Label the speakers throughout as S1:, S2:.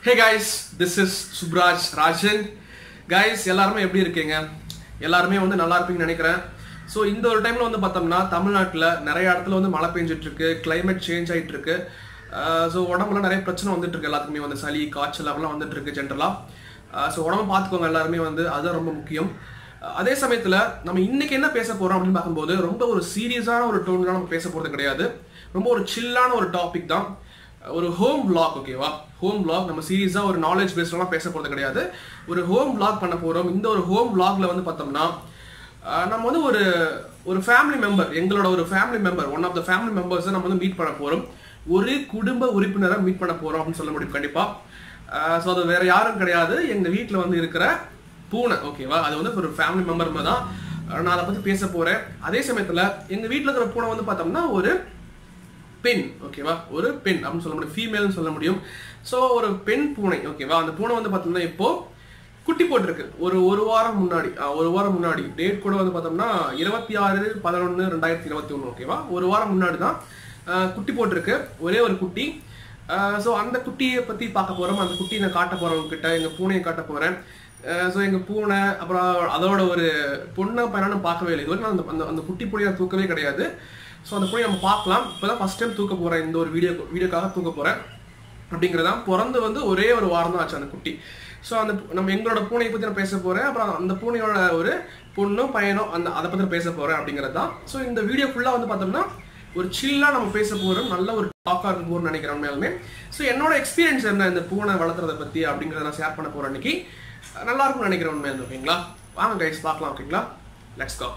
S1: Hey guys this is Subraj Rajan guys எல்லாருமே எப்படி இருக்கீங்க எல்லாருமே வந்து நல்லா இருப்பீங்கன்னு நினைக்கிறேன் ஸோ இந்த ஒரு டைம்ல வந்து பார்த்தோம்னா தமிழ்நாட்டில் நிறைய இடத்துல வந்து மழை பெஞ்சிட்டு இருக்கு கிளைமேட் சேஞ்ச் ஆயிட்டு இருக்கு ஸோ உடம்புல நிறைய பிரச்சனை வந்துட்டு இருக்கு எல்லாத்துக்குமே வந்து சளி காய்ச்சல் அப்படிலாம் வந்துட்டு இருக்கு ஜென்ரலாக ஸோ உடம்பு பார்த்துக்கோங்க எல்லாருமே வந்து அதுதான் ரொம்ப முக்கியம் அஹ் அதே சமயத்தில் நம்ம இன்னைக்கு என்ன பேச போறோம் அப்படின்னு பார்க்கும்போது ரொம்ப ஒரு சீரியஸான ஒரு டோன்லாம் நம்ம பேச போறது கிடையாது ரொம்ப ஒரு சில்லான ஒரு டாபிக் தான் ஒரு ஹோம் vlog ஓகேவா ஹோம் vlog நம்ம சீரியஸாக ஒரு நாலேஜ் பேஸ்லாம் பேச போறது கிடையாது ஒரு ஹோம் vlog பண்ண போறோம் இந்த ஒரு ஹோம் vlogல வந்து பார்த்தோம்னா அஹ் நம்ம வந்து ஒரு ஒரு ஃபேமிலி மெம்பர் எங்களோட ஒரு family member one of the ஃபேமிலி மெம்பர்ஸை நம்ம வந்து மீட் பண்ண போறோம் ஒரு குடும்ப உறுப்பினரை மீட் பண்ண போறோம் அப்படின்னு சொல்ல முடியும் கண்டிப்பா ஸோ அது வேற யாரும் கிடையாது எங்க வீட்டில் வந்து இருக்கிற பூனை ஓகேவா அது வந்து ஒரு ஃபேமிலி மெம்பர் தான் அஹ் நான் அதை பத்தி பேச போறேன் அதே சமயத்துல எங்க வீட்டில் இருக்கிற பூனை வந்து பார்த்தோம்னா ஒரு பெண் ஓகேவா ஒரு பெண் அப்படின்னு சொல்ல முடியும் ஃபீமேல்னு சொல்ல முடியும் ஸோ ஒரு பெண் பூனை ஓகேவா அந்த பூனை வந்து பார்த்தோம்னா இப்போ குட்டி போட்டிருக்கு ஒரு ஒரு வாரம் முன்னாடி அஹ், ஒரு வாரம் முன்னாடி டேட் கூட வந்து பார்த்தோம்னா இருபத்தி ஆறு பதினொன்று ரெண்டாயிரத்தி இருபத்தி ஒன்று ஓகேவா ஒரு வாரம் முன்னாடி தான் அஹ், குட்டி போட்டிருக்கு ஒரே ஒரு குட்டி ஸோ அந்த குட்டியை பற்றி பார்க்க போகிறோம் அந்த குட்டியை நான் காட்ட போகிறேன் உங்ககிட்ட எங்கள் பூனையை காட்ட போகிறேன் ஸோ எங்கள் பூனை அப்புறம் அதோட ஒரு பொண்ணை பையனை பார்க்கவே இல்லை இதுவரைக்கும் நான் அந்த அந்த அந்த குட்டி பூனையை நான் தூக்கவே கிடையாது ஸோ அந்த பூனையை நம்ம பார்க்கலாம் இப்போ தான் ஃபஸ்ட் டைம் தூக்க போகிறேன் இந்த ஒரு வீடியோ வீடியோக்காக தூக்க போகிறேன் அப்படிங்கிறதான் பிறந்து வந்து ஒரே ஒரு வாரம் தான் ஆச்சு அந்த குட்டி ஸோ அந்த நம்ம எங்களோட பூனையை பற்றி நான் பேச போகிறேன் அப்புறம் அந்த பூனையோட ஒரு பொண்ணும் பையனும் அந்த அதை பற்றி பேச போகிறேன் அப்படிங்கிறது தான் ஸோ இந்த வீடியோ ஃபுல்லாக வந்து பார்த்தோம்னா ஒரு சில்லாக நம்ம பேச போகிறோம் நல்ல ஒரு டாக்காக இருக்க போகிறோம்னு நினைக்கிறேன் உண்மையாலுமே ஸோ என்னோட எக்ஸ்பீரியன்ஸ் என்ன இந்த பூனை வளர்த்துறதை பற்றி அப்படிங்கிறத நான் ஷேர் பண்ண போகிறேன் இன்னைக்கு நல்லா இருக்கும்னு நினைக்கிறேன் உண்மையாக ஓகேங்களா வாங்க கைஸ் பார்க்கலாம் ஓகேங்களா லெட்ஸ் கோ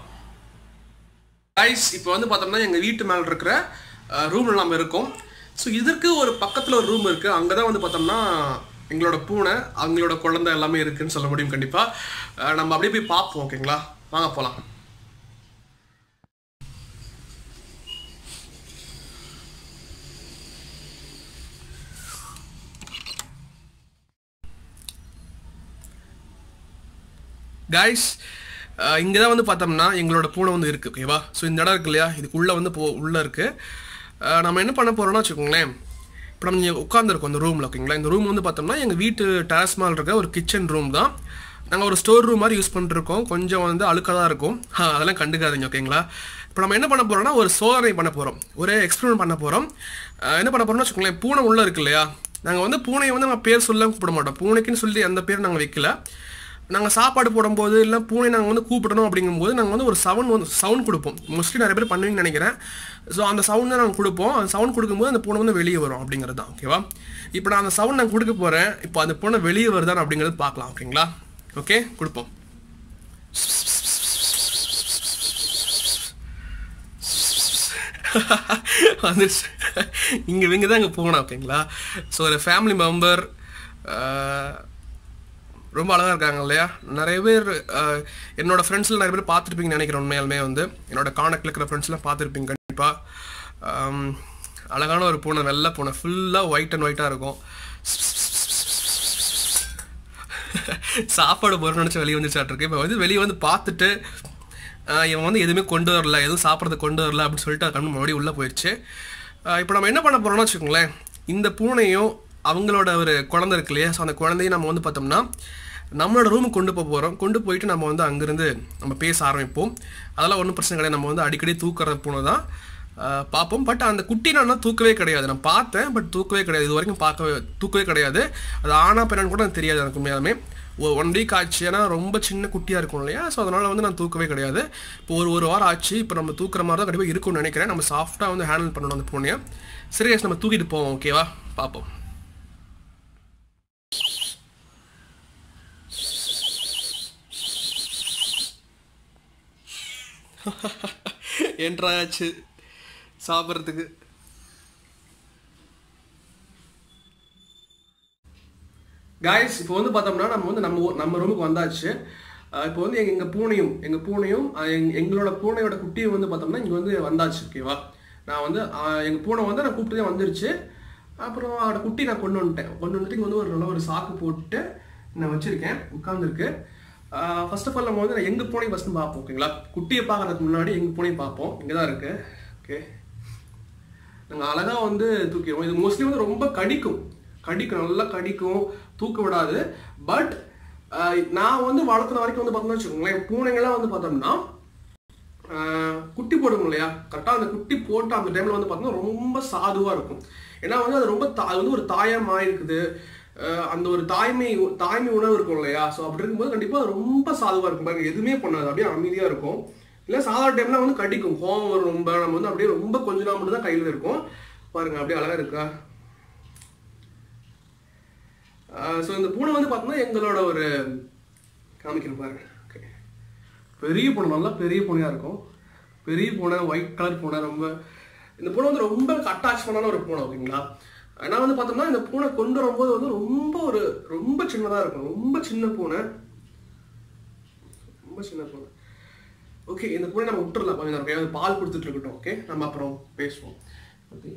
S1: கைஸ் இப்போ வந்து பார்த்தோம்னா எங்கள் வீட்டு மேலே இருக்கிற ரூம்ல நம்ம இருக்கோம் ஸோ இதற்கு ஒரு பக்கத்தில் ஒரு ரூம் இருக்குது அங்கே தான் வந்து பார்த்தோம்னா எங்களோட பூனை அவங்களோட குழந்தை எல்லாமே இருக்குன்னு சொல்ல முடியும் கண்டிப்பாக நம்ம அப்படியே போய் பார்ப்போம் ஓகேங்களா வாங்க போகலாம் கைஸ் இங்கே தான் வந்து பார்த்தோம்னா எங்களோட பூனை வந்து இருக்குது ஓகேவா ஸோ இந்த இடம் இருக்கு இல்லையா இதுக்குள்ளே வந்து போ உள்ளே இருக்குது நம்ம என்ன பண்ண போகிறோம்னா வச்சுக்கோங்களேன் இப்போ நம்ம இங்கே உட்காந்துருக்கோம் அந்த ரூமில் ஓகேங்களா இந்த ரூம் வந்து பார்த்தோம்னா எங்கள் வீட்டு டெரஸ் மேல் இருக்க ஒரு கிச்சன் ரூம் தான் நாங்கள் ஒரு ஸ்டோர் ரூம் மாதிரி யூஸ் பண்ணிருக்கோம் கொஞ்சம் வந்து அழுக்காக தான் இருக்கும் ஆ, அதெல்லாம் கண்டுக்காதீங்க ஓகேங்களா இப்போ நம்ம என்ன பண்ண போகிறோம்னா ஒரு சோதனை பண்ண போகிறோம் ஒரு எக்ஸ்பெரிமெண்ட் பண்ண போகிறோம் என்ன பண்ண போகிறோம்னு வச்சுக்கோங்களேன் பூனை உள்ளே இருக்கு இல்லையா நாங்கள் வந்து பூனையை வந்து நம்ம பேர் சொல்ல கூப்பிட மாட்டோம் பூனைக்குன்னு சொல்லி அந்த பேர் நாங்கள் வைக்கல நாங்கள் சாப்பாடு போடும்போது இல்லை பூனை நாங்கள் வந்து கூப்பிடணும் அப்படிங்கும்போது நாங்கள் வந்து ஒரு சவுண்ட் வந்து சவுண்ட் கொடுப்போம் மோஸ்ட்லி நிறைய பேர் பண்ணுவீங்கன்னு நினைக்கிறேன் ஸோ அந்த சவுண்ட் தான் நாங்கள் கொடுப்போம் அந்த சவுண்ட் கொடுக்கும்போது அந்த பூனை வந்து வெளியே வரும் அப்படிங்கிறது தான் ஓகேவா இப்போ நான் அந்த சவுண்ட் நான் கொடுக்க போகிறேன் இப்போ அந்த பூனை வெளியே வருதான் அப்படிங்கிறது பார்க்கலாம் ஓகேங்களா ஓகே கொடுப்போம் வந்துருச்சு இங்கே இவங்க தான் இங்கே போனோம் ஓகேங்களா ஸோ ஒரு ஃபேமிலி மெம்பர் ரொம்ப அழகாக இருக்காங்க இல்லையா நிறைய பேர் அஹ், என்னோட ஃப்ரெண்ட்ஸில் நிறைய பேர் பார்த்துருப்பீங்கன்னு நினைக்கிறேன் உண்மையாலுமே வந்து என்னோட காண்டாக்டில் இருக்கிற ஃப்ரெண்ட்ஸ்லாம் பார்த்துருப்பீங்க கண்டிப்பாக அழகான ஒரு பூனை வெள்ளை பூனை ஃபுல்லாக ஒயிட் அண்ட் ஒயிட்டாக இருக்கும் சாப்பாடு போகிற நினச்சி வெளியே வந்து சாப்பிட்ருக்கு இப்போ வந்து வெளியே வந்து பார்த்துட்டு ஆஹ், இவன் வந்து எதுவுமே கொண்டு வரல எதுவும் சாப்பிட்றது கொண்டு வரல அப்படின்னு சொல்லிட்டு கண்ணு மறுபடியும் உள்ளே போயிடுச்சு இப்போ நம்ம என்ன பண்ண போகிறோம்னு வச்சுக்கோங்களேன் இந்த பூனையும் அவங்களோட ஒரு குழந்தை இருக்கு இல்லையா ஸோ அந்த குழந்தையும் நம்ம வந்து பார்த்தோம்னா நம்மளோட ரூமுக்கு கொண்டு போக போகிறோம் கொண்டு போயிட்டு நம்ம வந்து அங்கேருந்து நம்ம பேச ஆரம்பிப்போம் அதெல்லாம் ஒன்றும் பிரச்சனை கிடையாது நம்ம வந்து அடிக்கடி தூக்குற பூனை தான் ஆஹ் பார்ப்போம் பட் அந்த குட்டி நான் தூக்கவே கிடையாது நான் பார்த்தேன் பட் தூக்கவே கிடையாது இது வரைக்கும் பார்க்கவே தூக்கவே கிடையாது அது ஆனா பெண்ணான்னு கூட எனக்கு தெரியாது எனக்கு உண்மையாலுமே ஒன் வீக் ஆச்சு ஏன்னா ரொம்ப சின்ன குட்டியாக இருக்கும் இல்லையா ஸோ அதனால் வந்து நான் தூக்கவே கிடையாது இப்போ ஒரு ஒரு வாரம் ஆச்சு இப்போ நம்ம தூக்குற மாதிரி தான் கண்டிப்பாக இருக்கும்னு நினைக்கிறேன் நம்ம சாஃப்டாக வந்து ஹேண்டில் பண்ணணும் அந்த பூனையை சரி guys, நம்ம தூக்கிட்டு போவோம் ஓகேவா பார்ப்போம் என்றாச்சு சாப்பிட்றதுக்கு காய்ஸ் இப்போ வந்து பார்த்தோம்னா நம்ம வந்து நம்ம ஊ- நம்ம ரூமுக்கு வந்தாச்சு அஹ் இப்போ வந்து எங்க எங்க பூனையும் எங்க பூனையும் அஹ் எங்க- எங்களோட பூனையோட குட்டியும் வந்து பார்த்தோம்னா இங்க வந்து வந்தாச்சு ஓகேவா நான் வந்து அஹ் எங்க பூனை வந்து நான் கூப்பிட்டதே வந்துருச்சு அப்புறம் அதோட குட்டி நான் கொண்டு வந்துட்டேன் கொண்டு வந்துட்டு இங்க வந்து ஒரு நல்ல ஒரு சாக்கு போட்டு நான் வச்சிருக்கேன் உட்காந்துருக்கு ஃபர்ஸ்ட் ஆஃப் ஆல் நம்ம வந்து எங்க பூனை ஃபர்ஸ்ட் பார்ப்போம் ஓகேங்களா குட்டியை பார்க்கறதுக்கு முன்னாடி எங்க பூனையை பார்ப்போம் இங்க தான் இருக்கு ஓகே நாங்கள் அழகாக வந்து தூக்கிடுவோம் இது மோஸ்ட்லி வந்து ரொம்ப கடிக்கும் கடிக்கும் நல்லா கடிக்கும் தூக்க விடாது பட் நான் வந்து வளர்த்துன வரைக்கும் வந்து பார்த்தோம்னா வச்சுக்கோங்களேன் பூனைங்கள்லாம் வந்து பார்த்தோம்னா ஆஹ் குட்டி போடும் இல்லையா கரெக்டாக அந்த குட்டி போட்டு அந்த டைம்ல வந்து பார்த்தோம்னா ரொம்ப சாதுவா இருக்கும் ஏன்னா வந்து அது ரொம்ப தா- அது வந்து ஒரு தாயமா இருக்குது ஆஹ் அந்த ஒரு தாய்மை தாய்மை உணவு இருக்கும் இல்லையா ஸோ அப்படி இருக்கும்போது கண்டிப்பா அது ரொம்ப சாதுவா இருக்கும் பாருங்க எதுவுமே பண்ணாது அப்படியே அமைதியா இருக்கும் இல்லை சாதாரண டைம்ல வந்து கடிக்கும் கோவம் வரும் ரொம்ப நம்ம வந்து அப்படியே ரொம்ப கொஞ்ச நாள் மட்டும் தான் கையில இருக்கும் பாருங்க அப்படியே அழகா இருக்கா ஸோ இந்த பூனை வந்து பார்த்தோம்னா எங்களோட ஒரு காமிக்கிறேன் பாருங்க ஓகே பெரிய பூனை நல்லா பெரிய பூனையா இருக்கும் பெரிய பூனை ஒயிட் கலர் பூனை ரொம்ப இந்த பூனை வந்து ரொம்ப அட்டாச்மெண்டான ஒரு பூனை ஓகேங்களா நான் வந்து பார்த்தோம்னா இந்த பூனை கொண்டு வரும்போது வந்து ரொம்ப ஒரு ரொம்ப சின்னதா இருக்கும் ரொம்ப சின்ன பூனை ரொம்ப சின்ன பூனை ஓகே இந்த பூனை நம்ம விட்டுறலாம் கொஞ்சம் நேரம் okay? பால் கொடுத்துட்டு இருக்கட்டும் ஓகே நம்ம அப்புறம் பேசுவோம் ஓகே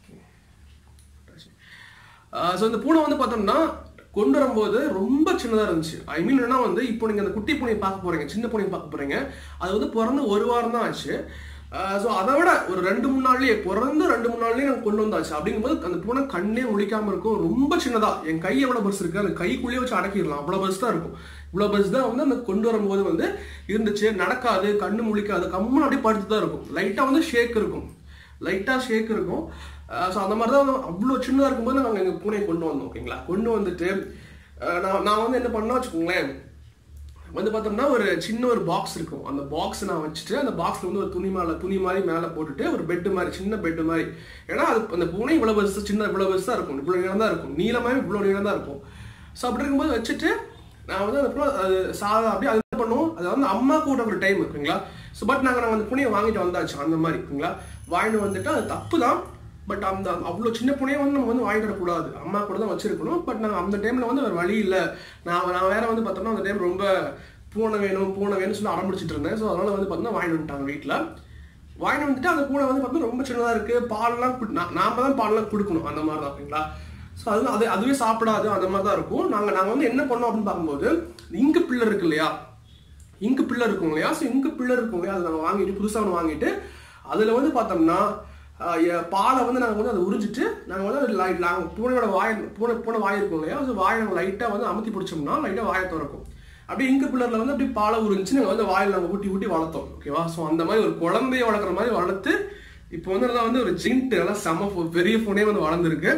S1: ஸோ இந்த பூனை வந்து பார்த்தோம்னா கொண்டு வரும்போது ரொம்ப சின்னதாக இருந்துச்சு ஐ மீன் என்னன்னா வந்து இப்போ நீங்கள் அந்த குட்டி பூனையை பார்க்க போறீங்க சின்ன பூனையை பார்க்க போறீங்க அது வந்து பிறந்து ஒரு வாரம் தான் ஆச்சு ஸோ அதை விட ஒரு ரெண்டு மூணு நாள்லயே பிறந்து ரெண்டு மூணு நாள்லயே நாங்கள் கொண்டு வந்தாச்சு அப்படிங்கும்போது அந்த பூனை கண்ணே முழிக்காம இருக்கும் ரொம்ப சின்னதா என் கை எவ்வளோ பஸ் இருக்கு அந்த கைக்குள்ளேயே வச்சு அடக்கிடலாம் அவ்வளோ பஸ் தான் இருக்கும் இவ்வளோ பஸ் தான் வந்து அந்த கொண்டு வரும்போது வந்து இருந்துச்சு நடக்காது கண்ணு முழிக்காது கம்முன்னு அப்படியே படுத்து தான் இருக்கும் லைட்டாக வந்து ஷேக் இருக்கும் லைட்டாக ஷேக் இருக்கும் ஸோ அந்த மாதிரி தான் அவ்வளோ சின்னதாக இருக்கும்போது நாங்கள் எங்கள் பூனையை கொண்டு வந்தோம் ஓகேங்களா கொண்டு வந்துட்டு அஹ், நான் நான் வந்து என்ன பண்ணா வச்சுக்கோங்களேன் வந்து பார்த்தோம்னா ஒரு சின்ன ஒரு பாக்ஸ் இருக்கும் அந்த பாக்ஸ் நான் வச்சுட்டு அந்த பாக்ஸ்ல வந்து ஒரு துணி மேலே துணி மாதிரி மேலே போட்டுட்டு ஒரு பெட்டு மாதிரி சின்ன பெட்டு மாதிரி ஏன்னா அது அந்த பூனை இவ்வளோ பெருசு சின்ன இவ்வளோ பெருசா இருக்கும் இவ்வளோ நீளம் தான் இருக்கும் நீளமாகவே இவ்வளோ நீளம் தான் இருக்கும் ஸோ அப்படி இருக்கும்போது வச்சுட்டு நான் வந்து அந்த பூனை அது சாதா அப்படியே அது என்ன பண்ணுவோம் அது வந்து அம்மா கூட ஒரு டைம் இருக்குங்களா ஸோ பட் நாங்கள் நாங்கள் அந்த புனையை வாங்கிட்டு வந்தாச்சு அந்த மாதிரி இருக்குங்களா வாங்கிட்டு வந்துட்டு அது தப்பு தான் பட் அந்த அவ்வளோ சின்ன புனையை வந்து நம்ம வந்து வாங்கிட்டு வரக்கூடாது அம்மா கூட தான் வச்சிருக்கணும் பட் நாங்கள் அந்த டைமில் வந்து வேறு வழி இல்லை நான் நான் வேற வந்து பார்த்தோம்னா அந்த டைம் ரொம்ப பூனை வேணும் பூனை வேணும்னு சொல்லி ஆரம்பிச்சிட்டு இருந்தேன் ஸோ அதனால வந்து பார்த்தோம்னா வாங்கிட்டு வந்துட்டாங்க வீட்டில் வாங்கிட்டு வந்துட்டு அந்த பூனை வந்து பார்த்தோம்னா ரொம்ப சின்னதாக இருக்கு பால்லாம் குடி- நா- நாம தான் பால்லாம் கொடுக்கணும் அந்த மாதிரி தான் ஓகேங்களா ஸோ அது அது அதுவே சாப்பிடாது அந்த மாதிரி தான் இருக்கும் நாங்கள் நாங்கள் வந்து என்ன பண்ணோம் அப்படின்னு பார்க்கும்போது இங்கு பிள்ளை இருக்கு இல்லையா இங்கு பிள்ளை இருக்கும் இல்லையா ஸோ இங்கு பிள்ளை இருக்கும் இல்லையா அதை நாங்கள் வாங்கிட்டு புதுசாக ஒன்று வாங்கிட்டு அதில் வந்து பார்த்தோம்னா ஆஹ், எ- பாலை வந்து நாங்கள் வந்து அதை உறிஞ்சிட்டு நாங்கள் வந்து அது லைட் நாங்கள் பூனையோட வாய் பூனை பூனை வாய் இருக்கும் இல்லையா ஸோ வாயை நாங்கள் லைட்டாக வந்து அமுத்தி பிடிச்சோம்னா லைட்டாக வாயை திறக்கும் அப்படியே இங்கு பிள்ளரில் வந்து அப்படியே பாலை உறிஞ்சு நாங்கள் வந்து வாயில் நாங்கள் ஊட்டி ஊட்டி வளர்த்தோம் ஓகேவா ஸோ அந்த மாதிரி ஒரு குழந்தைய வளர்க்குற மாதிரி வளர்த்து இப்போ வந்து நல்லா வந்து ஒரு ஜிண்ட் எல்லாம் செம பொ- பெரிய பூனே வந்து வளர்ந்துருக்கு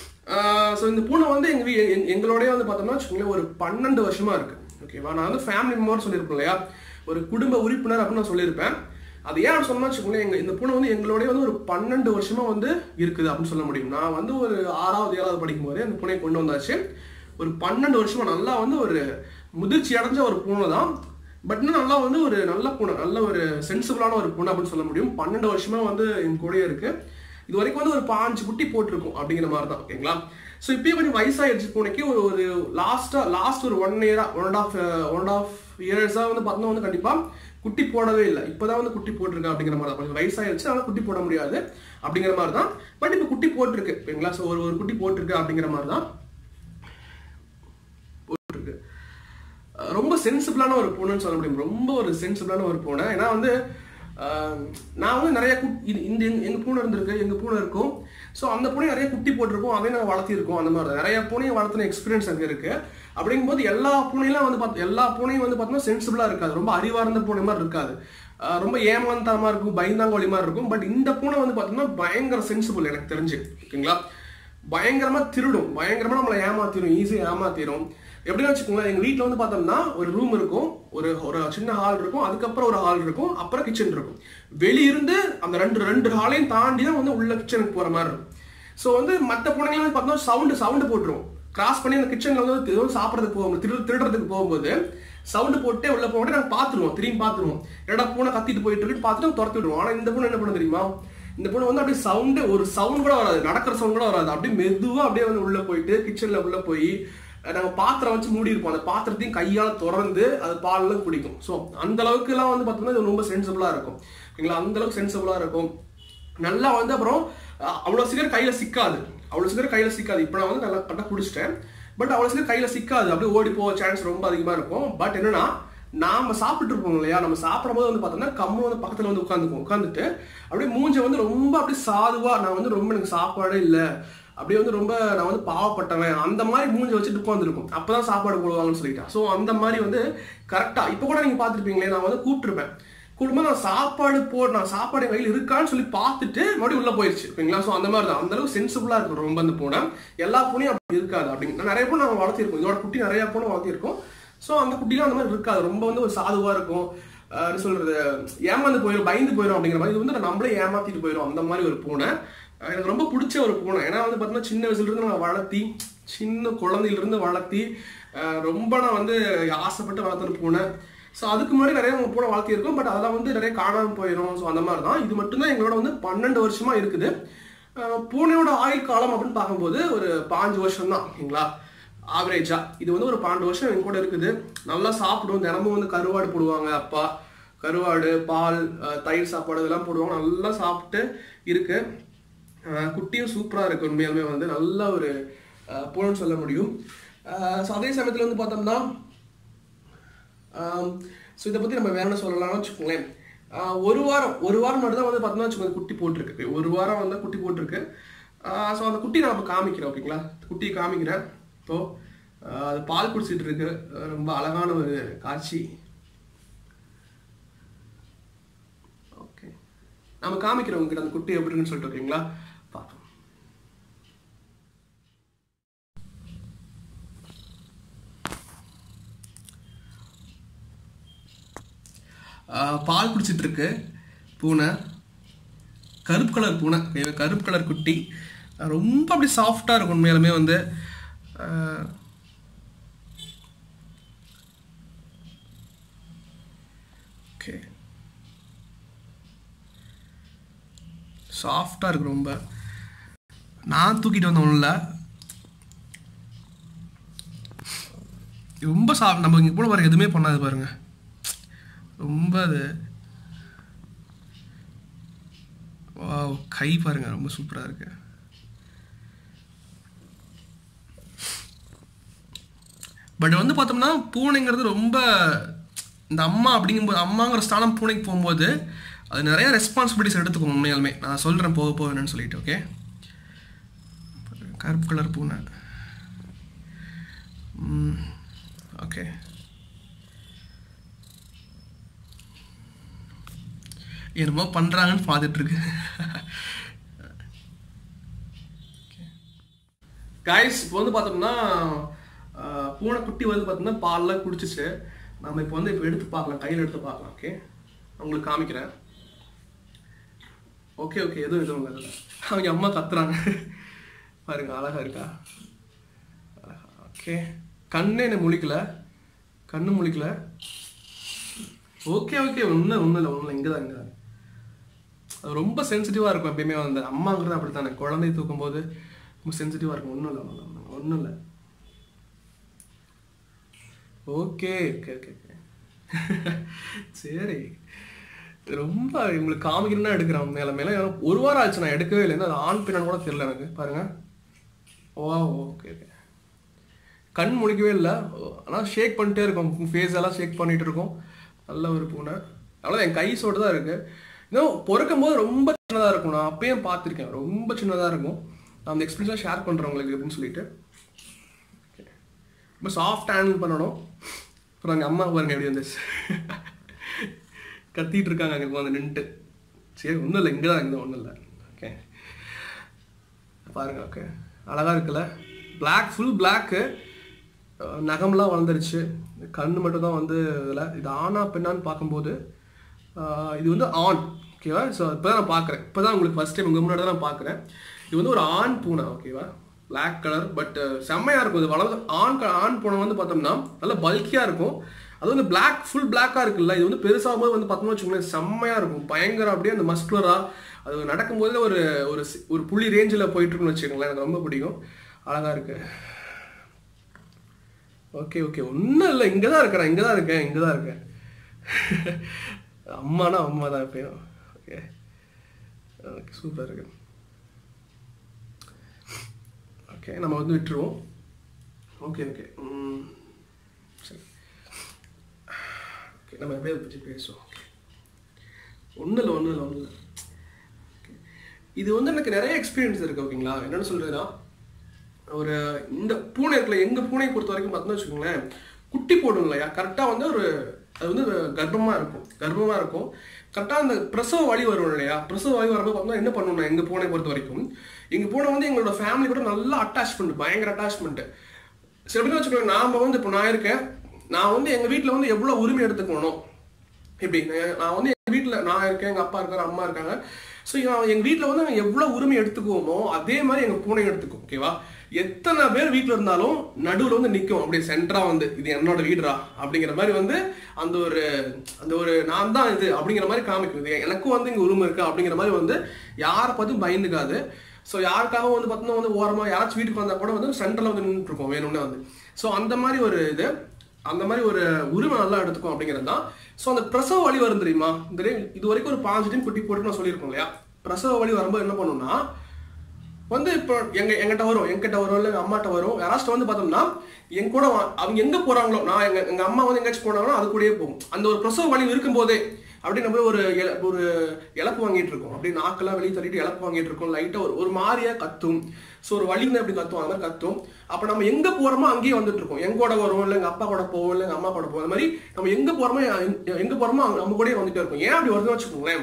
S1: ஸோ இந்த பூனை வந்து எங்க வீ- எங்க- எங்களோடய வந்து பார்த்தோம்னா வச்சுக்கோங்களேன் ஒரு பன்னெண்டு வருஷமா இருக்கு ஓகேவா நான் வந்து ஃபேமிலி மெம்பர் சொல்லியிருப்பேன் இல்லையா ஒரு குடும்ப உறுப்பினர் அப்படின்னு நான் சொல்லியிருப்பேன் அது ஏன் சொன்னா வச்சுக்கோங்களேன் எங்க இந்த பூனை வந்து எங்களோடய வந்து ஒரு பன்னெண்டு வருஷமா வந்து இருக்குது அப்படின்னு சொல்ல முடியும் நான் வந்து ஒரு ஆறாவது ஏழாவது படிக்கும் போதே அந்த பூனையை கொண்டு வந்தாச்சு ஒரு பன்னெண்டு வருஷமா நல்லா வந்து ஒரு முதிர்ச்சி அடைஞ்ச ஒரு பூனை தான் பட் இன்னும் நல்லா வந்து ஒரு நல்ல பூனை நல்ல ஒரு சென்சிபிளான ஒரு பூனை அப்படின்னு சொல்ல முடியும் பன்னெண்டு வருஷமா வந்து என் கூடயே இருக்கு இது வரைக்கும் வந்து ஒரு பாஞ்சு குட்டி போட்டிருக்கும் அப்படிங்கிற மாதிரி தான் ஓகேங்களா ஸோ இப்பயே கொஞ்சம் வயசாயிடுச்சு பூனைக்கு ஒரு ஒரு லாஸ்டா லாஸ்ட் ஒரு ஒன் இயரா one and half one and half இயர்ஸா வந்து பார்த்தோம்னா வந்து கண்டிப்பா குட்டி போடவே இல்லை இப்போதான் வந்து குட்டி போட்டிருக்கா அப்படிங்கிற மாதிரி தான் கொஞ்சம் வயசாயிடுச்சு அதனால குட்டி போட முடியாது அப்படிங்கிற மாதிரி தான் பட் இப்போ குட்டி போட்டிருக்கு ஓகேங்களா ஸோ ஒரு ஒரு குட்டி போட்டிருக்கு அப்படிங்கிற மாதிரி தான் போட்டிருக்கு அஹ் ரொம்ப சென்சிபிளான ஒரு பூனைன்னு சொல்ல முடியும் ரொம்ப ஒரு சென்சிபிளான ஒரு பூனை ஏன்னா வந்து அஹ், நான் வந்து நிறைய குட் இது இந்த எங்க- எங்க பூனை இருந்திருக்கு எங்க பூனை இருக்கும் ஸோ அந்த பூனை நிறைய குட்டி போட்டிருக்கோம் அதையும் நாங்கள் வளர்த்திருக்கோம் அந்த மாதிரி தான். நிறைய பூனையை வளர்த்தின எக்ஸ்பீரியன்ஸ் அங்கே இருக்கு அப்படிங்கும்போது எல்லா பூனையெல்லாம் வந்து பார்த்து எல்லா பூனையும் வந்து பார்த்தோம்னா சென்சிபிளாக இருக்காது ரொம்ப அறிவார்ந்த பூனை மாதிரி இருக்காது அஹ் ரொம்ப ஏமாந்தரமா இருக்கும் பயந்தாங்கோலி மாதிரி இருக்கும் பட் இந்த பூனை வந்து பார்த்தோம்னா பயங்கர சென்சிபிள் எனக்கு தெரிஞ்சு ஓகேங்களா பயங்கரமா திருடும் பயங்கரமா நம்மளை ஏமாத்திரும் ஈஸியாக ஏமாத்திரும் எப்படின்னு வச்சுக்கோங்களேன் எங்க வீட்ல வந்து பார்த்தோம்னா ஒரு ரூம் இருக்கும் ஒரு ஒரு சின்ன ஹால் இருக்கும் அதுக்கப்புறம் ஒரு ஹால் இருக்கும் அப்புறம் கிச்சன் இருக்கும் வெளியிருந்து அந்த ரெண்டு ரெண்டு ஹாலையும் தாண்டி தான் வந்து உள்ள கிச்சனுக்கு போற மாதிரி இருக்கும் ஸோ வந்து மற்ற பூனைங்களாம் வந்து பார்த்தோம்னா சவுண்டு சவுண்டு போட்டுரும் கிராஸ் பண்ணி அந்த கிச்சன்ல வந்து ஏதோ சாப்பிட்றதுக்கு போகும்போது திரு திருடுறதுக்கு போகும்போது சவுண்டு போட்டே உள்ள போக நாங்கள் பார்த்துருவோம் திரும்பி பார்த்துருவோம் என்னடா பூனை கத்திட்டு போயிட்டு இருக்குன்னு பார்த்துட்டு துரத்தி விடுவோம் ஆனால் இந்த பூனை என்ன பண்ண தெரியுமா இந்த பூனை வந்து அப்படியே சவுண்டு ஒரு சவுண்ட் கூட வராது நடக்கிற சவுண்ட் கூட வராது அப்படியே மெதுவா அப்படியே வந்து உள்ள போயிட்டு கிச்சன்ல உள்ள போய் நாங்க பாத்திரம் வச்சு மூடி இருப்போம் அந்த பாத்திரத்தையும் கையால திறந்து அது பால்லாம் குடிக்கும் ஸோ அந்த அளவுக்கு எல்லாம் வந்து பார்த்தோம்னா இது ரொம்ப சென்சிபிளா இருக்கும் ஓகேங்களா அந்த அளவுக்கு சென்சிபிளா இருக்கும் நல்லா வந்து அப்புறம் அஹ், அவ்வளவு சீக்கிரம் கையில சிக்காது அவ்வளவு சீக்கிரம் கையில சிக்காது இப்போ நான் வந்து நல்லா கரெக்டாக குடிச்சிட்டேன் பட் அவ்வளவு சீக்கிரம் கையில சிக்காது அப்படியே ஓடி போக சான்ஸ் ரொம்ப அதிகமா இருக்கும் பட் என்னன்னா நாம சாப்பிட்டு இருப்போம் இல்லையா நம்ம சாப்பிடும்போது வந்து பார்த்தோம்னா கம்மு வந்து பக்கத்துல வந்து உட்காந்துக்கும் உட்காந்துட்டு அப்படியே மூஞ்ச வந்து ரொம்ப அப்படியே சாதுவா நான் வந்து ரொம்ப எனக்கு சாப்பாடே இல்லை அப்படியே வந்து ரொம்ப நான் வந்து பாவப்பட்டவன் அந்த மாதிரி மூஞ்சி வச்சுட்டு உட்காந்துருக்கும் அப்பதான் சாப்பாடு போடுவாங்கன்னு சொல்லிட்டா ஸோ அந்த மாதிரி வந்து கரெக்டா இப்போ கூட நீங்க பார்த்துருப்பீங்களே நான் வந்து கூப்பிட்டுருப்பேன் கூப்பிடும்போது நான் சாப்பாடு போ நான் சாப்பாடு என் கையில் இருக்கான்னு சொல்லி பார்த்துட்டு மறுபடியும் உள்ள போயிருச்சு ஓகேங்களா ஸோ அந்த மாதிரி தான் அந்த அளவுக்கு சென்சிபிளா இருக்கும் ரொம்ப அந்த பூனை எல்லா பூனையும் அப்படி இருக்காது அப்படிங்க நான் நிறைய பூனை நாங்கள் வளர்த்திருக்கோம் இதோட குட்டி நிறைய பூனை வளர்த்திருக்கோம் ஸோ அந்த குட்டிலாம் அந்த மாதிரி இருக்காது ரொம்ப வந்து ஒரு சாதுவா இருக்கும் அஹ் என்ன சொல்றது ஏமாந்து போயிடும் பயந்து போயிடும் அப்படிங்கிற மாதிரி இது வந்து நம்மளே ஏமாத்திட்டு போயிடும் அந்த மாதிரி ஒரு பூனை அஹ் எனக்கு ரொம்ப பிடிச்ச ஒரு பூனை ஏன்னா வந்து பார்த்தீங்கன்னா சின்ன வயசுல இருந்து நான் வளர்த்தி சின்ன குழந்தையில இருந்து வளர்த்தி அஹ் ரொம்ப நான் வந்து ஆசைப்பட்டு வளர்த்துன பூனை ஸோ அதுக்கு முன்னாடி நிறைய நம்ம பூனை வளர்த்திருக்கோம் பட் அதெல்லாம் வந்து நிறைய காணாமல் போயிடும் ஸோ அந்த மாதிரி தான் இது மட்டும்தான் எங்களோட வந்து பன்னெண்டு வருஷமா இருக்குது அஹ் பூனையோட ஆயுள் காலம் அப்படின்னு பார்க்கும்போது ஒரு பாஞ்சு வருஷம் தான் ஓகேங்களா ஆவரேஜா இது வந்து ஒரு பன்னெண்டு வருஷம் எங்க கூட இருக்குது நல்லா சாப்பிடும் தினமும் வந்து கருவாடு போடுவாங்க அப்பா கருவாடு பால் அஹ் தயிர் சாப்பாடு இதெல்லாம் போடுவாங்க நல்லா சாப்பிட்டு இருக்கு அஹ் குட்டியும் சூப்பரா இருக்கு உண்மையாலுமே வந்து நல்ல ஒரு அஹ், பூனைன்னு சொல்ல முடியும் ஸோ அதே சமயத்தில் வந்து பார்த்தோம்னா ஸோ இதை பற்றி நம்ம வேற என்ன சொல்லலாம்னு வச்சுக்கோங்களேன் ஆஹ் ஒரு வாரம் ஒரு வாரம் மட்டும் தான் வந்து பார்த்தோம்னா வச்சுக்கோங்க குட்டி போட்டிருக்கு ஒரு வாரம் வந்து குட்டி போட்டிருக்கு ஸோ அந்த குட்டி நான் இப்போ காமிக்கிறேன் ஓகேங்களா குட்டியை காமிக்கிறேன் இப்போ ஆஹ் அது பால் குடிச்சிட்டு இருக்கு ஆஹ் ரொம்ப அழகான ஒரு காட்சி ஓகே நம்ம காமிக்கிறோம் உங்ககிட்ட அந்த குட்டி எப்படி இருக்குன்னு சொல்லிட்டு ஓகேங்களா பார்ப்போம் ஆஹ் பால் குடிச்சிட்டு இருக்கு பூனை கருப்பு கலர் பூனை okay, கருப்பு கலர் குட்டி ஆஹ் ரொம்ப அப்படி சாஃப்டாக இருக்கும் உண்மையாலுமே வந்து ஓகே சாஃப்டாக இருக்கு ரொம்ப நான் தூக்கிட்டு வந்த ஒன்றும் இல்லை ரொம்ப சாஃப்ட் நம்ம இங்கே கூட பாருங்க எதுவுமே பண்ணாது பாருங்க ரொம்ப அது வாவ் கை பாருங்க ரொம்ப சூப்பரா இருக்கு பட் வந்து பார்த்தோம்னா பூனைங்கிறது ரொம்ப இந்த அம்மா அப்படிங்கும்போது அம்மாங்கிற ஸ்தானம் பூனைக்கு போகும்போது அது நிறைய ரெஸ்பான்சிபிலிட்டிஸ் எடுத்துக்கும் உண்மையாலுமே நான் சொல்கிறேன் போக போக என்னன்னு சொல்லிட்டு ஓகே கருப்பு கலர் பூனை ஓகே என்னமோ பண்ணுறாங்கன்னு பார்த்துட்டு இருக்கு காய்ஸ் இப்போ வந்து பார்த்தோம்னா ஆஹ், பூனை குட்டி வந்து பார்த்தோம்னா பால்லாம் குடிச்சிச்சு நம்ம இப்போ வந்து இப்போ எடுத்து பார்க்கலாம் கையில் எடுத்து பார்க்கலாம் ஓகே உங்களுக்கு காமிக்கிறேன் ஓகே ஓகே எதுவும் எதுவும் இல்லை இல்லை அவங்க அம்மா கத்துறாங்க பாருங்க அழகா இருக்கா அழகா ஓகே கண்ணே என்ன முழிக்கல கண்ணு முழிக்கல ஓகே ஓகே ஒன்றும் ஒன்றும் இல்லை ஒன்றும் இல்லை இங்கே தான் இங்கே தான் அது ரொம்ப சென்சிட்டிவாக இருக்கும் எப்பயுமே வந்து அம்மாங்கிறது அப்படி தானே குழந்தை தூக்கும் போது ரொம்ப சென்சிட்டிவாக இருக்கும் ஒன்றும் இல்லை ஒன்றும் இல்லை ஒன்றும் இல்லை ஓகே ஓகே ஓகே ஓகே சரி ரொம்ப உங்களுக்கு காமிக்கணும்னா எடுக்கிறேன் மேல மேல ஏன்னா ஒரு வாரம் ஆச்சு நான் எடுக்கவே இல்லை அது ஆண் பின்னான்னு கூட தெரியல எனக்கு பாருங்க ஓ ஓகே ஓகே கண் முழிக்கவே இல்லை ஆனால் ஷேக் பண்ணிட்டே இருக்கும் ஃபேஸ் எல்லாம் ஷேக் பண்ணிட்டு இருக்கும் நல்ல ஒரு பூனை அவ்வளோ என் கை சோடு தான் இருக்கு இன்னும் பொறுக்கும் போது ரொம்ப சின்னதாக இருக்கும் நான் அப்பயும் பார்த்துருக்கேன் ரொம்ப சின்னதாக இருக்கும் நான் அந்த எக்ஸ்பீரியன்ஸாக ஷேர் பண்ணுறேன் உங்களுக்கு அப்படின்னு சொல்லிட்டு ரொம்ப சாஃப்ட் ஹேண்டில் பண்ணணும் அப்புறம் எங்கள் அம்மா பாருங்க எப்படி வந்துச்சு கத்திட்டு இருக்காங்க அங்கே வந்து நின்றுட்டு சரி ஒன்றும் இல்லை இங்கே தான் இங்கே ஒன்றும் இல்லை ஓகே பாருங்க ஓகே அழகா இருக்குல்ல பிளாக் ஃபுல் பிளாக்கு நகம்லாம் வளர்ந்துருச்சு கண்ணு மட்டும் தான் வந்து இதில் இது ஆனா பெண்ணான்னு பார்க்கும்போது அஹ், இது வந்து ஆண் ஓகேவா ஸோ இப்போ தான் நான் பார்க்குறேன் இப்போ தான் உங்களுக்கு ஃபஸ்ட் டைம் உங்கள் முன்னாடி தான் நான் பார்க்குறேன் இது வந்து ஒரு ஆண் பூனை ஓகேவா பிளாக் கலர் பட் செம்மையாக இருக்கும் இது வளர்ந்து ஆண் க- ஆண் பூனை வந்து பார்த்தோம்னா நல்லா பல்கியாக இருக்கும் அது வந்து பிளாக் ஃபுல் பிளாக்காக இருக்குல்ல இது வந்து பெருசாகும் போது வந்து பார்த்தோம்னா வச்சுக்கோங்களேன் செம்மையாக இருக்கும் பயங்கர அப்படியே அந்த மஸ்குலராக அது நடக்கும்போது ஒரு ஒரு சி- ஒரு புள்ளி ரேஞ்சில் போயிட்டு இருக்குன்னு வச்சுக்கோங்களேன் எனக்கு ரொம்ப பிடிக்கும் அழகாக இருக்கு ஓகே ஓகே ஒன்றும் இல்லை இங்கே தான் இருக்கிறேன் இங்கே தான் இருக்கேன் இங்கே தான் இருக்கேன் அம்மானா அம்மா தான் எப்பயும் ஓகே ஓகே சூப்பராக இருக்கு ஓகே நம்ம வந்து விட்டுருவோம் ஓகே ஓகே ம், சரி ஓகே நம்ம எப்படியே அதை பற்றி பேசுவோம் ஓகே ஒன்றும் இல்லை ஒன்றும் இல்லை ஒன்றும் இல்லை இது வந்து எனக்கு நிறைய எக்ஸ்பீரியன்ஸ் இருக்கு ஓகேங்களா என்னன்னு சொல்றேன்னா ஒரு இந்த பூனை இருக்குல்ல எங்க பூனையை பொறுத்த வரைக்கும் பார்த்தோம்னா வச்சுக்கோங்களேன் குட்டி போடும் இல்லையா கரெக்டாக வந்து ஒரு அது வந்து கர்ப்பமா இருக்கும் கர்ப்பமா இருக்கும் கரெக்டாக அந்த பிரசவ வழி வரும் இல்லையா பிரசவ வழி வரும்போது பார்த்தோம்னா என்ன பண்ணணும் எங்க பூனை பொறுத்த வரைக்கும் எங்க பூனை வந்து எங்களோட ஃபேமிலி கூட நல்லா அட்டாச்மெண்ட் பயங்கர அட்டாச்மெண்ட் சரி எப்படின்னு வச்சுக்கோங்க நாம வந்து இப்போ நான் இருக்கேன் நான் வந்து எங்க வீட்டில் வந்து எவ்வளோ உரிமை எடுத்துக்கணும் இப்படி நான் நான் வந்து எங்கள் வீட்டில் நான் இருக்கேன் எங்கள் அப்பா இருக்காரு அம்மா இருக்காங்க ஸோ எங்கள் வீட்டில் வந்து நாங்கள் எவ்வளோ உரிமை எடுத்துக்குவோமோ அதே மாதிரி எங்கள் பூனை எடுத்துக்கும் ஓகேவா எத்தனை பேர் வீட்டில் இருந்தாலும் நடுவில் வந்து நிற்கும் அப்படியே சென்டரா வந்து இது என்னோட வீடுடா அப்படிங்கிற மாதிரி வந்து அந்த ஒரு அந்த ஒரு நான் தான் இது அப்படிங்கிற மாதிரி காமிக்கும் இது எனக்கும் வந்து இங்கே உரிமை இருக்கு அப்படிங்கிற மாதிரி வந்து யாரை பார்த்தும் பயந்துக்காது ஸோ யாருக்காக வந்து பார்த்தோம்னா வந்து ஓரமாக யாராச்சும் வீட்டுக்கு வந்தால் கூட வந்து சென்டரில் வந்து நின்றுட்டு இருக்கோம் வேணும்னே வந்து ஸோ அந்த மாதிரி ஒரு இது அந்த மாதிரி ஒரு உரிமை நல்லா எடுத்துக்கும் அப்படிங்கிறது தான் ஸோ அந்த பிரசவ வலி வரும் தெரியுமா இந்த day இது வரைக்கும் ஒரு பாஞ்சு டைம் குட்டி போட்டு நான் சொல்லியிருக்கோம் இல்லையா பிரசவ வலி வரும்போது என்ன பண்ணும்னா வந்து இப்போ எங்க எங்கிட்ட வரும் எங்கிட்ட வரும் இல்லை எங்க அம்மாட்ட வரும் யாராச்சும் வந்து பார்த்தோம்னா என் கூட வா- அவங்க எங்க போறாங்களோ நான் எங்க எங்க அம்மா வந்து எங்கேயாச்சும் போனாங்களோ அது கூடயே போகும் அந்த ஒரு பிரசவ வலி இருக்கும்போதே அப்படி நம்ம ஒரு இல- ஒரு இழப்பு வாங்கிட்டு இருக்கோம் அப்படி நாக்கெல்லாம் வெளியே தள்ளிட்டு இழப்பு வாங்கிட்டு இருக்கோம் லைட்டா ஒரு ஒரு மாதிரியா கத்தும் ஸோ ஒரு வலின்னு அப்படி கத்தும் அந்த மாதிரி கத்தும் அப்ப நம்ம எங்க போறோமோ அங்கேயே வந்துட்டு இருக்கோம் எங்க கூட வரும் இல்லை எங்க அப்பா கூட போவோம் இல்லை எங்க அம்மா கூட போவோம் அந்த மாதிரி நம்ம எங்க போறோமோ எங்க- எங்க போறோமோ அங்க நம்ம கூடயே வந்துட்டே இருக்கும் ஏன் அப்படி வருதுன்னு வச்சுக்கோங்களேன்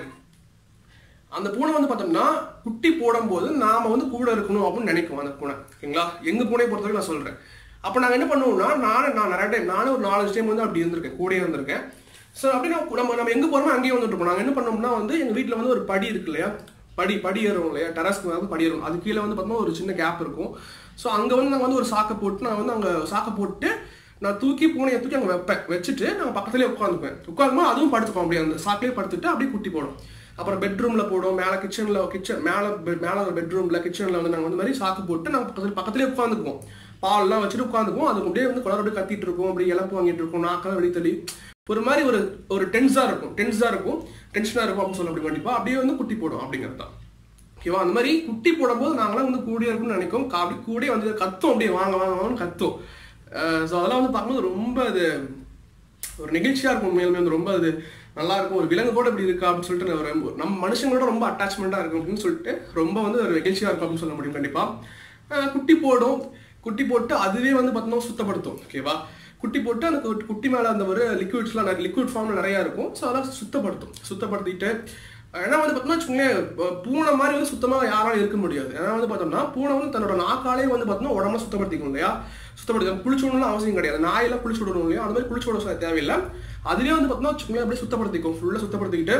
S1: அந்த பூனை வந்து பார்த்தோம்னா குட்டி போடும்போது நாம வந்து கூட இருக்கணும் அப்படின்னு நினைக்கும் அந்த பூனை ஓகேங்களா எங்க பூனையை பொறுத்த வரைக்கும் நான் சொல்றேன் அப்ப நாங்க என்ன பண்ணுவோம்னா நானும் நான் நிறைய டைம் நானும் ஒரு நாலஞ்சு டைம் வந்து அப்படி இருந்திருக்கேன் கூடயே இருந்திருக்கேன் ஸோ அப்படி நம்ம நம்ம நம்ம எங்க போறோமோ அங்கேயே வந்துட்டு இருப்போம் நாங்க என்ன பண்ணோம்னா வந்து எங்க வீட்ல வந்து ஒரு படி இருக்கு இல்லையா படி படி ஏறும் இல்லையா டெரஸ்க்கு வந்து படி ஏறும் அது கீழே வந்து பார்த்தோம்னா ஒரு சின்ன கேப் இருக்கும் ஸோ அங்க வந்து நாங்கள் வந்து ஒரு சாக்கை போட்டு நான் வந்து அங்க சாக்கை போட்டு நான் தூக்கி பூனையை தூக்கி அங்கே வைப்பேன் வச்சுட்டு நான் பக்கத்துலேயே உட்காந்துப்பேன் உட்காந்துமா அதுவும் படுத்துப்போம் அப்படியே அந்த சாக்கிலே படுத்துட்டு அப்படியே குட்டி போடும் அப்புறம் பெட்ரூம்ல போடும் மேலே கிச்சன்ல கிச்சன் மேலே மேலே ஒரு பெட்ரூம்ல கிச்சன்ல வந்து நாங்கள் வந்து மாதிரி சாக்கு போட்டு நாங்கள் பக்கத்துல பக்கத்துலேயே உட்காந்துக்குவோம் பால்லாம் வச்சுட்டு உட்காந்துக்குவோம் அது அப்படியே வந்து குளர் அப்படியே கத்திட்டு இருக்கும் அப்படியே இழப்பு வாங்கிட்டு இருக்கும் நாக்கெல்லாம் வெளியே தள்ளி ஒரு மாதிரி ஒரு ஒரு டென்ஸா இருக்கும் டென்ஸா இருக்கும் டென்ஷனா இருக்கும் அப்படின்னு சொல்ல அப்படி கண்டிப்பா அப்படியே வந்து குட்டி போடும் அப்படிங்கிறது தான் ஓகேவா அந்த மாதிரி குட்டி போடும்போது நாங்களாம் வந்து கூடிய இருக்கும்னு நினைக்கும் கா- அப்படி கூடயே வந்து கத்தும் அப்படியே வாங்க வாங்க வாங்கன்னு கத்தும் ஸோ அதெல்லாம் வந்து பார்க்கும்போது ரொம்ப அது ஒரு நிகழ்ச்சியா இருக்கும் உண்மையிலுமே வந்து ரொம்ப அது நல்லா இருக்கும் ஒரு விலங்கு கூட இப்படி இருக்கா அப்படின்னு சொல்லிட்டு நான் ரொம்ப- நம்ம மனுஷங்களோட ரொம்ப அட்டாச்மெண்ட்டாக இருக்கும் அப்படின்னு சொல்லிட்டு ரொம்ப வந்து ஒரு நிகழ்ச்சியா இருக்கும் அப்படின்னு சொல்ல முடியும் கண்டிப்பா அஹ் குட்டி போடும் குட்டி போட்டு அதுவே வந்து பார்த்தோம்னா சுத்தப்படுத்தும் ஓகேவா குட்டி போட்டு அந்த குட்டி- குட்டி மேலே அந்த ஒரு லிக்விட்ஸ்லாம் லிக்விட் ஃபார்ம்ல நிறையா இருக்கும் ஸோ அதெல்லாம் சுத்தப்படுத்தும் சுத்தப்படுத்திட்டு ஏன்னா வந்து பார்த்தோம்னா வச்சுக்கோங்களேன் இப்போ பூனை மாதிரி வந்து சுத்தமாக யாராலும் இருக்க முடியாது ஏன்னா வந்து பார்த்தோம்னா பூனை வந்து தன்னோட நாக்காலே வந்து பார்த்தோம்னா உடம்ப சுத்தப்படுத்திக்கும் இல்லையா சுத்தப்படுத்தி குளிச்சு விடணும் அவசியம் கிடையாது நாயெல்லாம் குளிச்சு விடணும் இல்லையா அந்த மாதிரி குளிச்சு விட சொல்ல தேவையில்லை அதுலேயே வந்து பார்த்தோம்னா வச்சுக்கோங்களேன் அப்படியே சுத்தப்படுத்திக்கும் ஃபுல்லாக சுத்தப்படுத்திக்கிட்டு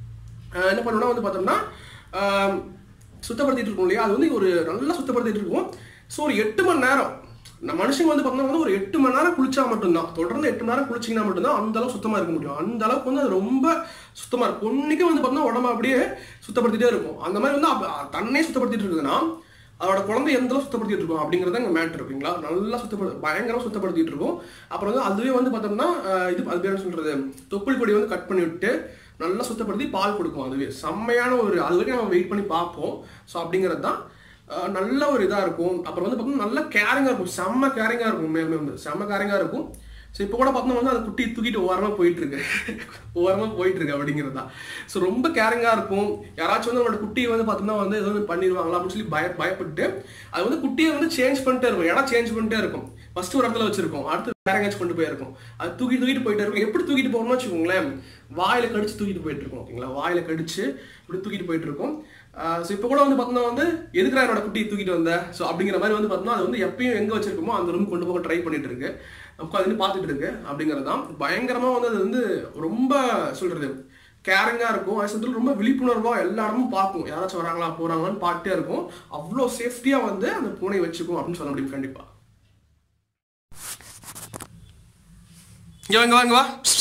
S1: ஆஹ் என்ன பண்ணணும்னா வந்து பார்த்தோம்னா ஆஹ் சுத்தப்படுத்திட்டு இருக்கும் இல்லையா அது வந்து ஒரு நல்லா சுத்தப்படுத்திட்டு இருக்கும் ஸோ ஒரு எட்டு மணி நேரம் நம்ம மனுஷங்க வந்து பார்த்தோம்னா வந்து ஒரு எட்டு மணி நேரம் குளிச்சா மட்டும்தான் தொடர்ந்து எட்டு மணி நேரம் குளிச்சிங்கன்னா மட்டும்தான் அந்த அளவுக்கு சுத்தமா இருக்க முடியும் அந்த அளவுக்கு வந்து அது ரொம்ப சுத்தமா இருக்கும் இன்னைக்கு வந்து பார்த்தோம்னா உடம்ப அப்படியே சுத்தப்படுத்திட்டே இருக்கும் அந்த மாதிரி வந்து அப்ப- தன்னை சுத்தப்படுத்திட்டு இருக்குதுன்னா அதோட குழந்தை எந்த அளவு சுத்தப்படுத்திட்டு இருக்கும் அப்படிங்கறது இங்க மேட்டர் இருக்குங்களா நல்லா சுத்தப்படு பயங்கரமா சுத்தப்படுத்திட்டு இருக்கும் அப்புறம் வந்து அதுவே வந்து பார்த்தோம்னா ஆஹ் இது அது பேர் என்ன சொல்றது தொப்புள் கொடி வந்து கட் பண்ணி விட்டு நல்லா சுத்தப்படுத்தி பால் கொடுக்கும் அதுவே செம்மையான ஒரு அது வரைக்கும் நம்ம வெயிட் பண்ணி பார்ப்போம் ஸோ அப்படிங்கிறது தான் ஆஹ் நல்ல ஒரு இதாக இருக்கும் அப்புறம் வந்து பார்த்தோம்னா நல்ல கேரிங்காக இருக்கும் செம்ம கேரிங்காக இருக்கும் உண்மையாலுமே வந்து செம்ம கேரிங்காக இருக்கும் ஸோ இப்போ கூட பார்த்தோம்னா வந்து அந்த குட்டி தூக்கிட்டு ஓரமாக போயிட்டு இருக்கு ஓரமாக போயிட்டு இருக்கு அப்படிங்கிறது தான் ஸோ ரொம்ப கேரிங்காக இருக்கும் யாராச்சும் வந்து அவங்களோட குட்டியை வந்து பார்த்தோம்னா வந்து ஏதோ ஒன்று பண்ணிடுவாங்களா அப்படின்னு சொல்லி பய பயப்பட்டு அது வந்து குட்டியை வந்து சேஞ்ச் பண்ணிட்டே இருக்கும் இடம் சேஞ்ச் பண்ணிட்டே இருக்கும் ஃபர்ஸ்ட் ஒரு இடத்துல வச்சிருக்கோம் அடுத்து வேற எங்கேயாச்சும் கொண்டு போயிருக்கும் அது தூக்கி தூக்கிட்டு போயிட்டே இருக்கும் எப்படி தூக்கிட்டு போகணும்னு வச்சுக்கோங்களேன் வாயில கடிச்சு தூக்கிட்டு போயிட்டு இருக்கும் ஓகேங்களா வாயில கடிச்சு இப்படி தூக்கிட்டு போயிட்டு இருக்கும் ஸோ இப்போ கூட வந்து பார்த்தோம்னா வந்து எதுக்குடா என்னோட குட்டியை தூக்கிட்டு வந்த ஸோ அப்படிங்கிற மாதிரி வந்து பார்த்தோம்னா அது வந்து எப்பயும் எங்கே வச்சிருக்கோமோ அந்த ரூம் கொண்டு போக ட்ரை பண்ணிட்டு இருக்கு உட்காந்து பார்த்துட்டு இருக்கு அப்படிங்கிறது தான் பயங்கரமா வந்து அது வந்து ரொம்ப சொல்றது கேரிங்கா இருக்கும் அதே சமயத்தில் ரொம்ப விழிப்புணர்வா எல்லா இடமும் பார்க்கும் யாராச்சும் வராங்களா போறாங்களான்னு பார்த்துட்டே இருக்கும் அவ்வளோ சேஃப்டியா வந்து அந்த பூனை வச்சுக்கும் அப்படின்னு சொல்ல முடியும் கண்டிப்பா இங்க வா இங்க வா இங்க வா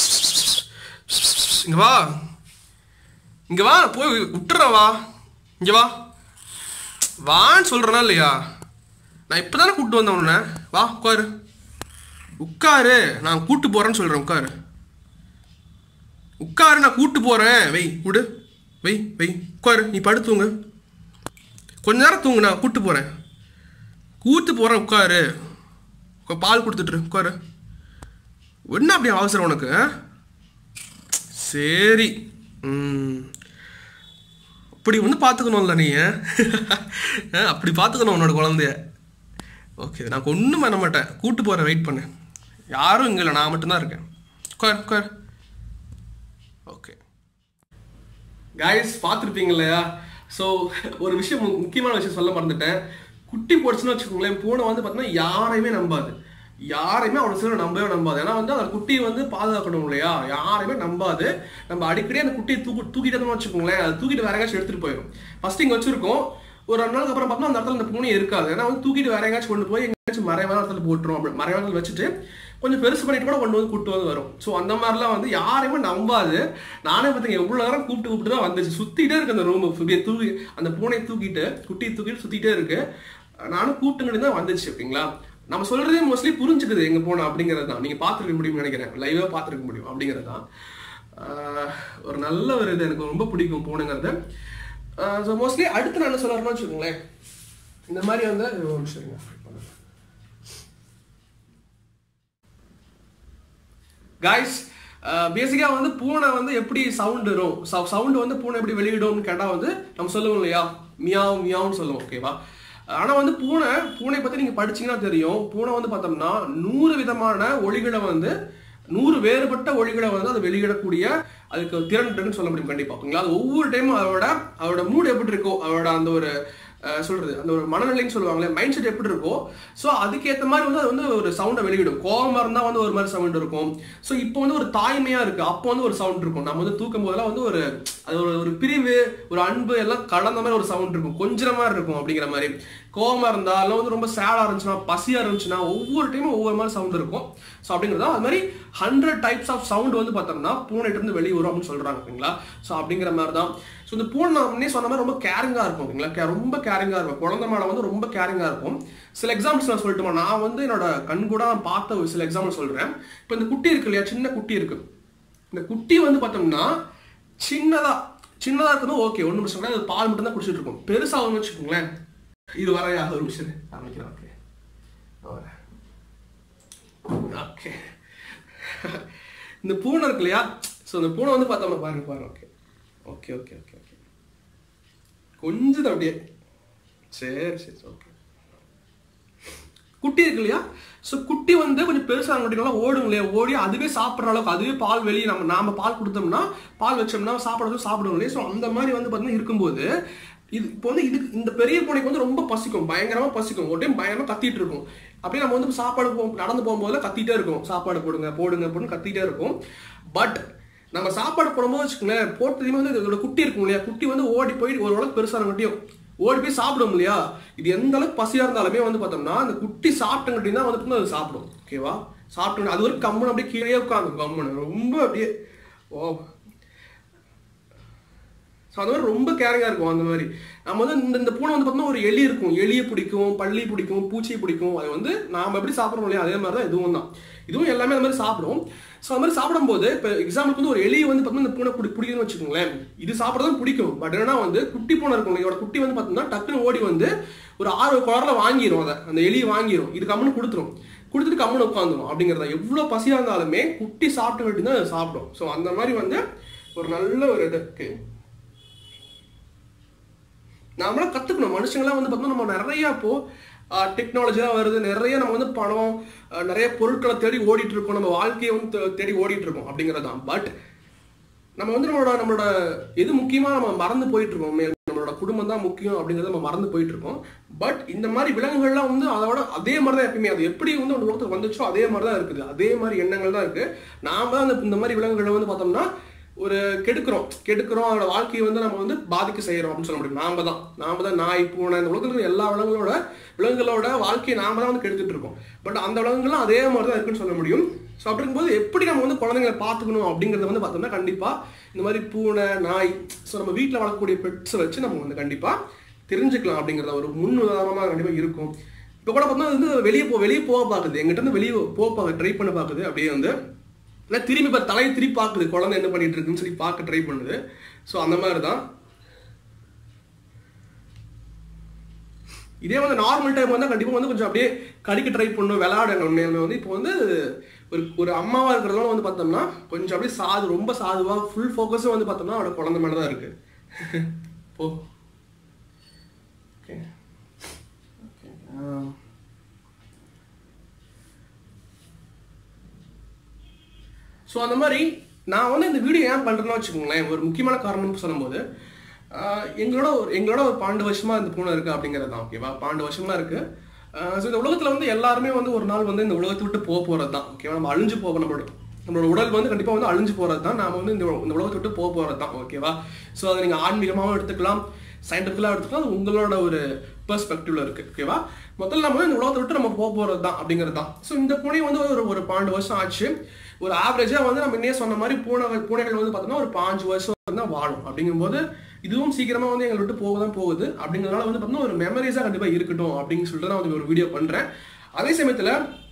S1: இங்க வா இங்க வா போய் விட்டுற வா இங்க வா வான்னு சொல்றேனா இல்லையா நான் இப்பதானே கூப்பிட்டு வந்தேன் உன்னை வா உட்காரு உட்காரு நான் கூட்டு போறேன்னு சொல்றேன் உட்காரு உட்காரு நான் கூட்டு போறேன் வை விடு வை வை உட்காரு நீ படுத்துங்க கொஞ்ச நேரம் தூங்கு நான் கூட்டு போறேன் கூட்டு போறேன் உட்காரு உக்கா- பால் கொடுத்துட்டு உட்காரு என்ன அப்படி அவசரம் உனக்கு ஆ? சரி ம் அப்படி வந்து பார்த்துக்கணும்ல நீ ஆ? அப்படி பார்த்துக்கணும் உன்னோட குழந்தைய ஓகே நான் ஒன்றும் பண்ண மாட்டேன் கூட்டு போகிறேன் வெயிட் பண்ணு யாரும் இங்கே இல்லை நான் மட்டும்தான் இருக்கேன் உட்கார் உட்கார் ஓகே கைஸ் பார்த்துருப்பீங்க இல்லையா ஸோ ஒரு விஷயம் மு- முக்கியமான விஷயம் சொல்ல மறந்துட்டேன் குட்டி போடுச்சுன்னு வச்சுக்கோங்களேன் பூனை வந்து பார்த்தீங்கன்னா யாரையுமே நம்பாது யாரையுமே அவ்வளோ சீக்கிரம் நம்பவே நம்பாது ஏன்னா வந்து அந்த குட்டியை வந்து பாதுகாக்கணும் இல்லையா யாரையுமே நம்பாது நம்ம அடிக்கடி அந்த குட்டியை தூக்கு தூக்கிட்டோம்னு வச்சுக்கோங்களேன் அது தூக்கிட்டு வேற எங்கேயாச்சும் எடுத்துட்டு போயிடும் ஃபர்ஸ்ட் இங்கே வச்சிருக்கோம் ஒரு ரெண்டு நாளுக்கு அப்புறம் பார்த்தோம்னா அந்த இடத்துல அந்த பூனை இருக்காது ஏன்னா வந்து தூக்கிட்டு வேற எங்கேயாச்சும் கொண்டு போய் எங்கேயாச்சும் மறைவான இடத்துல போட்டுரும் அப்படி மறைவான இடத்துல வச்சுட்டு கொஞ்சம் பெருசு பண்ணிட்டு கூட கொண்டு வந்து கூட்டு வந்து வரும் ஸோ அந்த மாதிரிலாம் வந்து யாரையுமே நம்பாது நானே பார்த்தீங்க எவ்வளோ நேரம் கூப்பிட்டு கூப்பிட்டு தான் வந்துச்சு சுத்திட்டே இருக்கு அந்த ரூம் தூக்கி அந்த பூனை தூக்கிட்டு குட்டியை தூக்கிட்டு சுத்திட்டே இருக்கு நானும் கூப்பிட்டுங்கிட்டு தான் வந்துச்சு ஓகேங்களா நம்ம சொல்றதே மோஸ்ட்லி புரிஞ்சுக்குது எங்க போனோம் அப்படிங்கிறது தான் நீங்க பார்த்துருக்க முடியும்னு நினைக்கிறேன் லைவா பார்த்துருக்க முடியும் அப்படிங்கிறது தான் ஆஹ் ஒரு நல்ல ஒரு இது எனக்கு ரொம்ப பிடிக்கும் பூனைங்கிறது ஸோ மோஸ்ட்லி அடுத்து நான் என்ன சொல்றேன்னு வச்சுக்கோங்களேன் இந்த மாதிரி வந்து ஒரு நிமிஷம் இருங்க. காய்ஸ் பேசிக்கா வந்து பூனை வந்து எப்படி சவுண்ட் வரும் சவுண்ட் வந்து பூனை எப்படி வெளியிடும்னு கேட்டா வந்து நம்ம சொல்லுவோம் இல்லையா மியாவ் மியாவ்னு சொல்லுவோம் ஓகேவா ஆனா வந்து பூனை பூனை பத்தி நீங்க படிச்சீங்கன்னா தெரியும் பூனை வந்து பார்த்தோம்னா நூறு விதமான ஒளிகளை வந்து நூறு வேறுபட்ட ஒளிகளை வந்து அது வெளியிடக்கூடிய அதுக்கு திறன் இருக்குன்னு சொல்ல முடியும் கண்டிப்பா ஓகேங்களா அது ஒவ்வொரு டைமும் அதோட அதோட மூடு எப்படி இருக்கோ அதோட அந்த ஒரு அஹ், சொல்றது அந்த ஒரு மனநிலைன்னு சொல்லுவாங்களே மைண்ட் செட் எப்படி இருக்கோ ஸோ அதுக்கேற்ற மாதிரி வந்து அது வந்து ஒரு சவுண்டை வெளியிடும் கோவமா இருந்தா வந்து ஒரு மாதிரி சவுண்ட் இருக்கும் ஸோ இப்போ வந்து ஒரு தாய்மையா இருக்கு அப்போ வந்து ஒரு சவுண்ட் இருக்கும் நம்ம வந்து தூக்கும் போதெல்லாம் வந்து ஒரு அது ஒரு ஒரு பிரிவு ஒரு அன்பு எல்லாம் கலந்த மாதிரி ஒரு சவுண்ட் இருக்கும் கொஞ்சிற மாதிரி இருக்கும் அப்படிங்கிற மாதிரி கோவமா இருந்தா இல்லை வந்து ரொம்ப சேடா இருந்துச்சுன்னா பசியா இருந்துச்சுன்னா ஒவ்வொரு டைமும் ஒவ்வொரு மாதிரி சவுண்ட் இருக்கும் ஸோ அப்படிங்கிறதா அது மாதிரி ஹண்ட்ரட் டைப்ஸ் ஆஃப் சவுண்ட் வந்து பார்த்தோம்னா பூனைட்டு இருந்து வெளியே வரும் அப்படின்னு சொல்றாங்க ஓகேங்களா ஸோ அப்படிங்கிற மாதிரி தான் ஸோ இந்த பூனை நான் முன்னே சொன்ன மாதிரி ரொம்ப கேரிங்கா இருக்கும் ஓகேங்களா கே- ரொம்ப கேரிங்கா இருக்கும் குழந்தை மேல வந்து ரொம்ப கேரிங்கா இருக்கும் சில எக்ஸாம்பிள்ஸ் நான் சொல்லட்டுமா நான் வந்து என்னோட கண் கூட நான் பார்த்த ஒரு சில எக்ஸாம்பிள் சொல்றேன் இப்போ இந்த குட்டி இருக்கு இல்லையா சின்ன குட்டி இருக்கு இந்த குட்டி வந்து பார்த்தோம்னா சின்னதா சின்னதா இருக்கிறது ஓகே ஒன்றும் பிரச்சனை இல்லை அது பால் மட்டும் தான் குடிச்சிட்டு இருக்கும் பெருசாகும்னு வச்சுக்கோங்களேன் இது வரையா ஒரு நிமிஷம் ஆரம்பிக்கிறேன் ஓகே ஓகே இந்த பூனை இருக்கு இல்லையா ஸோ இந்த பூனை வந்து பார்த்தோம்னா பாருங்க பாருங்க okay okay okay okay okay கொஞ்சம் அப்படியே சரி சரி ஓகே குட்டி இருக்கு இல்லையா ஸோ குட்டி வந்து கொஞ்சம் பெருசாக அப்படின்னால ஓடும் இல்லையா ஓடி அதுவே சாப்பிட்ற அளவுக்கு அதுவே பால் வெளியே நம்ம நாம பால் கொடுத்தோம்னா பால் வச்சோம்னா சாப்பிட்றது சாப்பிடுவோம் இல்லையா ஸோ அந்த மாதிரி வந்து பார்த்தீங்கன்னா இருக்கும்போது இது இப்போ வந்து இது இந்த பெரிய பூனைக்கு வந்து ரொம்ப பசிக்கும் பயங்கரமா பசிக்கும் ஒரு டைம் பயங்கரமா கத்திட்டு இருக்கும் அப்படியே நம்ம வந்து சாப்பாடு போ நடந்து போகும்போது கத்திட்டே இருக்கும் சாப்பாடு போடுங்க போடுங்க போடுங்க கத்திட்டே இருக்கும் பட் நம்ம சாப்பாடு போடும்போது வச்சுக்கோங்களேன் போட்டதுமே வந்து இதோட குட்டி இருக்கும் இல்லையா குட்டி வந்து ஓடி போய் ஒரு அளவுக்கு பெருசான கட்டியும் ஓடி போய் சாப்பிடும் இல்லையா இது எந்த அளவுக்கு பசியா இருந்தாலுமே வந்து பார்த்தோம்னா அந்த குட்டி சாப்பிட்டங்காட்டி தான் வந்து பார்த்தீங்கன்னா அது சாப்பிடும் ஓகேவா சாப்பிட்டு அது ஒரு கம்முன்னு அப்படியே கீழே உட்காந்து கம்முன்னு ரொம்ப அப்படியே ஓ ஸோ அந்த மாதிரி ரொம்ப கேரிங்காக இருக்கும் அந்த மாதிரி நம்ம வந்து இந்த இந்த பூனை வந்து பார்த்தோம்னா ஒரு எலி இருக்கும் எலியை பிடிக்கும் பள்ளி பிடிக்கும் பூச்சியை பிடிக்கும் அது வந்து நாம எப்படி சாப்பிட்றோம் இல்லையா அதே மாதிரி தான் இதுவும் தான் இதுவும் எல்லாமே அந்த மாதிரி சாப்பிடும் ஸோ அந்த மாதிரி சாப்பிடும்போது இப்போ எக்ஸாம்பிளுக்கு வந்து ஒரு எலியை வந்து பார்த்தோம்னா இந்த பூனை பிடி பிடிக்குதுன்னு வச்சுக்கோங்களேன் இது சாப்பிட்றதும் பிடிக்கும் பட் என்னன்னா வந்து குட்டி பூனை இருக்கும் இதோட குட்டி வந்து பார்த்தோம்னா டக்குன்னு ஓடி வந்து ஒரு ஆறு குளரில் வாங்கிரும் அதை அந்த எலியை வாங்கிரும் இது கம்முன்னு கொடுத்துரும் கொடுத்துட்டு கம்முன்னு உட்காந்துரும் அப்படிங்கிறத எவ்வளோ பசியாக இருந்தாலுமே குட்டி சாப்பிட்டு வேண்டி தான் அதை சாப்பிடும் ஸோ அந்த மாதிரி வந்து ஒரு நல்ல ஒரு இது இருக்கு நாமளாம் கத்துக்கணும் மனுஷங்களாம் வந்து பார்த்தோம்னா நம்ம நிறைய இப்போ டெக்னாலஜிலாம் வருது நிறைய நம்ம வந்து பணம் அஹ், நிறைய பொருட்களை தேடி ஓடிட்டு இருக்கோம் நம்ம வாழ்க்கையை வந்து தே- தேடி ஓடிட்டு இருக்கோம் அப்படிங்கிறது தான் பட் நம்ம வந்து நம்மளோட நம்மளோட எது முக்கியமா நம்ம மறந்து போயிட்டு இருக்கோம் மேல் நம்மளோட குடும்பம் தான் முக்கியம் அப்படிங்கறத நம்ம மறந்து போயிட்டு இருக்கோம் பட் இந்த மாதிரி விலங்குகள்லாம் வந்து அதோட அதே மாதிரி தான் எப்பயுமே அது எப்படி வந்து அந்த உலகத்துக்கு வந்துச்சோ அதே மாதிரி தான் இருக்குது அதே மாதிரி எண்ணங்கள் தான் இருக்கு நாம தான் அந்த இந்த மாதிரி விலங்குகளை வந்து பார்த்தோம்னா ஒரு கெடுக்கிறோம் கெடுக்கிறோம் அதோட வாழ்க்கையை வந்து நம்ம வந்து பாதிக்க செய்யறோம் அப்படின்னு சொல்ல முடியும் நாம தான் நாம தான் நாய் பூனை இந்த உலகத்துல இருக்க எல்லா விலங்குகளோட விலங்குகளோட வாழ்க்கையை நாம தான் வந்து கெடுத்துட்டு இருக்கோம் பட் அந்த விலங்குகள்லாம் அதே மாதிரி தான் இருக்குன்னு சொல்ல முடியும் ஸோ அப்படி இருக்கும்போது எப்படி நம்ம வந்து குழந்தைங்களை பார்த்துக்கணும் அப்படிங்கறத வந்து பார்த்தோம்னா கண்டிப்பா இந்த மாதிரி பூனை நாய் ஸோ நம்ம வீட்டில் வளர்க்கக்கூடிய பெட்ஸை வச்சு நம்ம வந்து கண்டிப்பா தெரிஞ்சுக்கலாம் அப்படிங்கிறத ஒரு முன் உதாரணமாக கண்டிப்பாக இருக்கும் இப்போ கூட பார்த்தோம்னா அது வந்து வெளியே போ வெளியே போக பார்க்குது எங்கிட்ட இருந்து வெளியே போக பார்க்க ட்ரை பண்ண பார்க்குது அப்படியே வந்து இல்லை திரும்பி இப்போ தலையை திருப்பி பார்க்குது குழந்தை என்ன பண்ணிட்டு இருக்குன்னு சொல்லி பார்க்க ட்ரை பண்ணுது ஸோ அந்த மாதிரி தான் இதே வந்து நார்மல் டைம் வந்து கண்டிப்பாக வந்து கொஞ்சம் அப்படியே கடிக்க ட்ரை பண்ணும் விளையாடணும் உண்மையிலுமே வந்து இப்போ வந்து ஒரு ஒரு அம்மாவா இருக்கிறதுனால வந்து பார்த்தோம்னா கொஞ்சம் அப்படியே சாது ரொம்ப சாதுவா ஃபுல் ஃபோக்கஸும் வந்து பார்த்தோம்னா அவரோட குழந்தை மேலே தான் இருக்கு போ ஓகே ஓகே ஸோ அந்த மாதிரி நான் வந்து இந்த வீடியோ ஏன் பண்ணுறேன்னு வச்சுக்கோங்களேன் ஒரு முக்கியமான காரணம்னு சொல்லும்போது ஆஹ் எங்களோட ஒரு எங்களோட ஒரு பன்னெண்டு வருஷமா இந்த பூனை இருக்கு அப்படிங்கிறது தான் ஓகேவா பன்னெண்டு வருஷமா இருக்கு ஸோ இந்த உலகத்துல வந்து எல்லாருமே வந்து ஒரு நாள் வந்து இந்த உலகத்தை விட்டு போக போறது தான் ஓகேவா நம்ம அழிஞ்சு போக நம்மளோட நம்மளோட உடல் வந்து கண்டிப்பா வந்து அழிஞ்சு போறது தான் நாம வந்து இந்த இந்த உலகத்தை விட்டு போக போறது தான் ஓகேவா ஸோ அதை நீங்க ஆன்மீகமாகவும் எடுத்துக்கலாம் சயின்டிஃபிக்கலாக எடுத்துக்கலாம் அது உங்களோட ஒரு பெர்ஸ்பெக்டிவ்ல இருக்கு ஓகேவா முதல்ல நம்ம வந்து இந்த உலகத்தை விட்டு நம்ம போக போறது தான் அப்படிங்கிறது தான் ஸோ இந்த பூனை வந்து ஒரு ஒரு பன்னெண்டு வருஷம் ஆச்சு ஒரு ஆவரேஜா வந்து நம்ம இன்னே சொன்ன மாதிரி பூனை பூனைகள் வந்து பார்த்தோம்னா ஒரு பாஞ்சு வருஷம் தான் வாழும் அப்படிங்கும்போது இதுவும் சீக்கிரமா வந்து எங்களை விட்டு போக தான் போகுது அப்படிங்கிறதுனால வந்து பார்த்தோம்னா ஒரு மெமரிஸா கண்டிப்பா இருக்கட்டும் அப்படின்னு சொல்லிட்டு நான் வந்து ஒரு வீடியோ பண்றேன் அதே சமயத்துல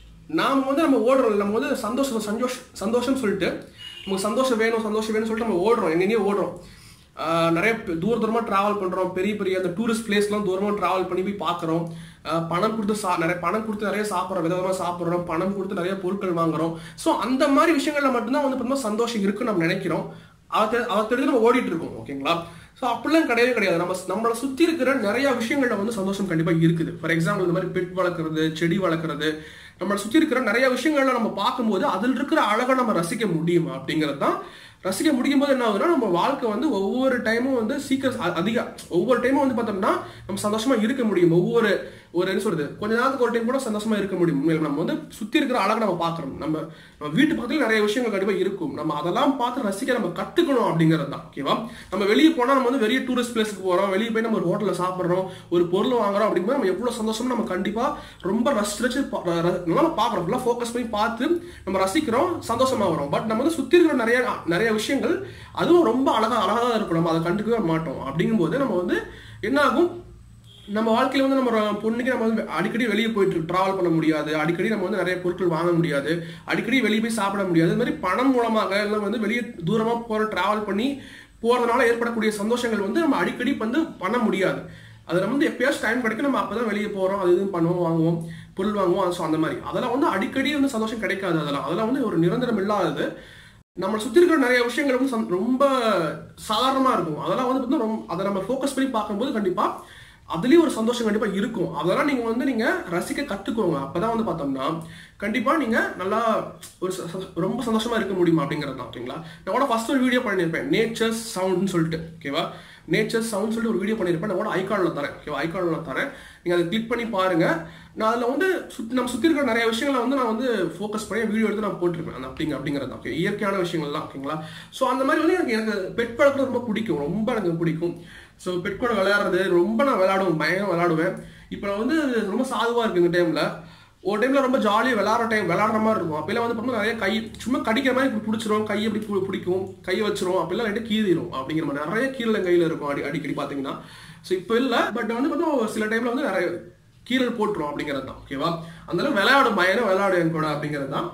S1: நாம வந்து நம்ம ஓடுறோம் நம்ம வந்து சந்தோஷம் சந்தோஷ் சந்தோஷம் சொல்லிட்டு நமக்கு சந்தோஷம் வேணும் சந்தோஷம் வேணும்னு சொல்லிட்டு நம்ம ஓடுறோம் எங்கேயே ஓடுறோம் ஆஹ் நிறைய பெ- தூர தூரமா டிராவல் பண்றோம் பெரிய பெரிய அந்த டூரிஸ்ட் பிளேஸ்லாம் தூரமா டிராவல் பண்ணி போய் பார்க்கறோம் ஆஹ் பணம் கொடுத்து சா நிறைய பணம் கொடுத்து நிறைய சாப்பிட்றோம் விதவிதமா சாப்பிட்றோம் பணம் கொடுத்து நிறைய பொருட்கள் வாங்குறோம் ஸோ அந்த மாதிரி விஷயங்கள்ல மட்டும்தான் வந்து பார்த்தீங்கன்னா சந்தோஷம் இருக்குன்னு நம்ம நினைக்கிறோம் அதை அதை தெரிஞ்சு நம்ம ஓடிட்டு இருக்கோம் ஓகேங்களா ஸோ அப்படிலாம் கிடையவே கிடையாது நம்ம நம்மளை சுத்தி இருக்கிற நிறைய விஷயங்கள்ல வந்து சந்தோஷம் கண்டிப்பா இருக்குது ஃபார் எக்ஸாம்பிள் இந்த மாதிரி பெட் வளர்க்குறது செடி வளர்க்குறது நம்மளை சுத்தி இருக்கிற நிறைய விஷயங்கள்ல நம்ம பார்க்கும்போது அதில் இருக்கிற அழகை நம்ம ரசிக்க முடியுமா அப்படிங்கிறது தான் ரசிக்க முடியும் போது என்ன ஆகுதுன்னா நம்ம வாழ்க்கை வந்து ஒவ்வொரு டைமும் வந்து சீக்கிரம் அ- அதிக ஒவ்வொரு டைமும் வந்து பார்த்தோம்னா நம்ம சந்தோஷமா இருக்க முடியும் ஒவ்வொரு ஒரு என்ன சொல்றது கொஞ்ச நேரத்துக்கு ஒரு டைம் கூட சந்தோஷமா இருக்க முடியும் உண்மையில நம்ம வந்து சுத்தி இருக்கிற அழகை நம்ம பார்க்கறோம் நம்ம நம்ம வீட்டு பக்கத்துல நிறைய விஷயங்கள் கண்டிப்பா இருக்கும் நம்ம அதெல்லாம் பார்த்து ரசிக்க நம்ம கத்துக்கணும் அப்படிங்கிறது தான் ஓகேவா நம்ம வெளியே போனா நம்ம வந்து வெளியே டூரிஸ்ட் பிளேஸ்க்கு போறோம் வெளியே போய் நம்ம ஒரு ஹோட்டல்ல சாப்பிடுறோம் ஒரு பொருள் வாங்குறோம் அப்படிங்கும்போது நம்ம எவ்வளவு சந்தோஷமா நம்ம கண்டிப்பா ரொம்ப ரசிச்சு ரசிச்சு பா- ர- ர- நல்லா பாக்குறோம் ஃபுல்லா ஃபோக்கஸ் பண்ணி பார்த்து நம்ம ரசிக்கிறோம் சந்தோஷமா வரும் பட் நம்ம வந்து சுத்தி இருக்கிற நிறைய நிறைய விஷயங்கள் அதுவும் ரொம்ப அழகா அழகா தான் இருக்கும் நம்ம அதை கண்டுக்கவே மாட்டோம் அப்படிங்கும்போது நம்ம வந்து என்ன ஆகும் நம்ம வாழ்க்கையில வந்து நம்ம ஒரு பொண்ணுக்கு நம்ம வந்து அடிக்கடி வெளியே போயிட்டு டிராவல் பண்ண முடியாது அடிக்கடி நம்ம வந்து நிறைய பொருட்கள் வாங்க முடியாது அடிக்கடி வெளியே போய் சாப்பிட முடியாது இது மாதிரி பணம் மூலமாக இல்லை வந்து வெளியே தூரமா போற டிராவல் பண்ணி போறதுனால ஏற்படக்கூடிய சந்தோஷங்கள் வந்து நம்ம அடிக்கடி வந்து பண்ண முடியாது அது நம்ம வந்து எப்பயாச்சும் டைம் கிடைக்கும் நம்ம அப்பதான் வெளியே போறோம் அது இதுவும் பண்ணுவோம் வாங்குவோம் பொருள் வாங்குவோம் ஸோ அந்த மாதிரி அதெல்லாம் வந்து அடிக்கடி வந்து சந்தோஷம் கிடைக்காது அதெல்லாம் அதெல்லாம் வந்து ஒரு நிரந்தரம் இல்லாதது நம்மளை சுத்தி இருக்கிற நிறைய விஷயங்கள் வந்து சந்- ரொம்ப சாதாரணமா இருக்கும் அதெல்லாம் வந்து பார்த்தீங்கன்னா ரொம்ப அதை நம்ம ஃபோக்கஸ் பண்ணி பார்க்கும்போது கண்டிப்பா அதுலயும் ஒரு சந்தோஷம் கண்டிப்பா இருக்கும் அதெல்லாம் நீங்க வந்து நீங்க ரசிக்க கத்துக்கோங்க அப்பதான் வந்து பார்த்தோம்னா கண்டிப்பா நீங்க நல்லா ஒரு ச- ச- ரொம்ப சந்தோஷமா இருக்க முடியுமா அப்படிங்கிறது தான் ஓகேங்களா நான் கூட ஃபர்ஸ்ட் ஒரு வீடியோ பண்ணியிருப்பேன் நேச்சர்ஸ் சவுண்ட்னு சொல்லிட்டு ஓகேவா நேச்சர் சவுண்ட் சொல்லிட்டு ஒரு வீடியோ பண்ணியிருப்பேன் நான் கூட ஐகானில் தரேன் ஓகேவா ஐகானில் தரேன் நீங்கள் அதை கிளிக் பண்ணி பாருங்க நான் அதில் வந்து சுத்தி நம்ம சுற்றி இருக்கிற நிறைய விஷயங்களை வந்து நான் வந்து ஃபோக்கஸ் பண்ணி வீடியோ எடுத்து நான் போட்டிருப்பேன் அந்த அப்படிங்க அப்படிங்கிறது ஓகே இயற்கையான விஷயங்கள்லாம் ஓகேங்களா ஸோ அந்த மாதிரி வந்து எனக்கு எனக்கு பெட் வளர்க்குறது ரொம்ப பிடிக்கும் ரொம்ப எனக்கு பிடிக்கும் ஸோ பெட் கூட விளையாடுறது ரொம்ப நான் விளையாடுவேன் பயங்கரம் விளையாடுவேன் இப்போ நான் வந்து ரொம்ப சாதுவாக இருக்கு இந்த டைமில் ஒரு டைம்ல ரொம்ப ஜாலியாக விளையாடுற டைம் விளையாடுற மாதிரி இருக்கும் அப்பெல்லாம் வந்து பார்த்தீங்கன்னா நிறைய கை சும்மா கடிக்கிற மாதிரி இப்படி பிடிச்சிரும் கை அப்படி பு- பிடிக்கும் கை வச்சிரும் அப்பெல்லாம் ரெண்டு கீறிடும் அப்படிங்கிற மாதிரி நிறைய கீரல் என் கையில் இருக்கும் அடி அடிக்கடி பார்த்தீங்கன்னா ஸோ இப்போ இல்லை பட் வந்து பார்த்தா சில டைம்ல வந்து நிறைய கீரல் போட்டுரும் அப்படிங்கிறது தான் ஓகேவா அதனால விளையாடும் பயணம் விளையாடு என் கூட அப்படிங்கிறது தான்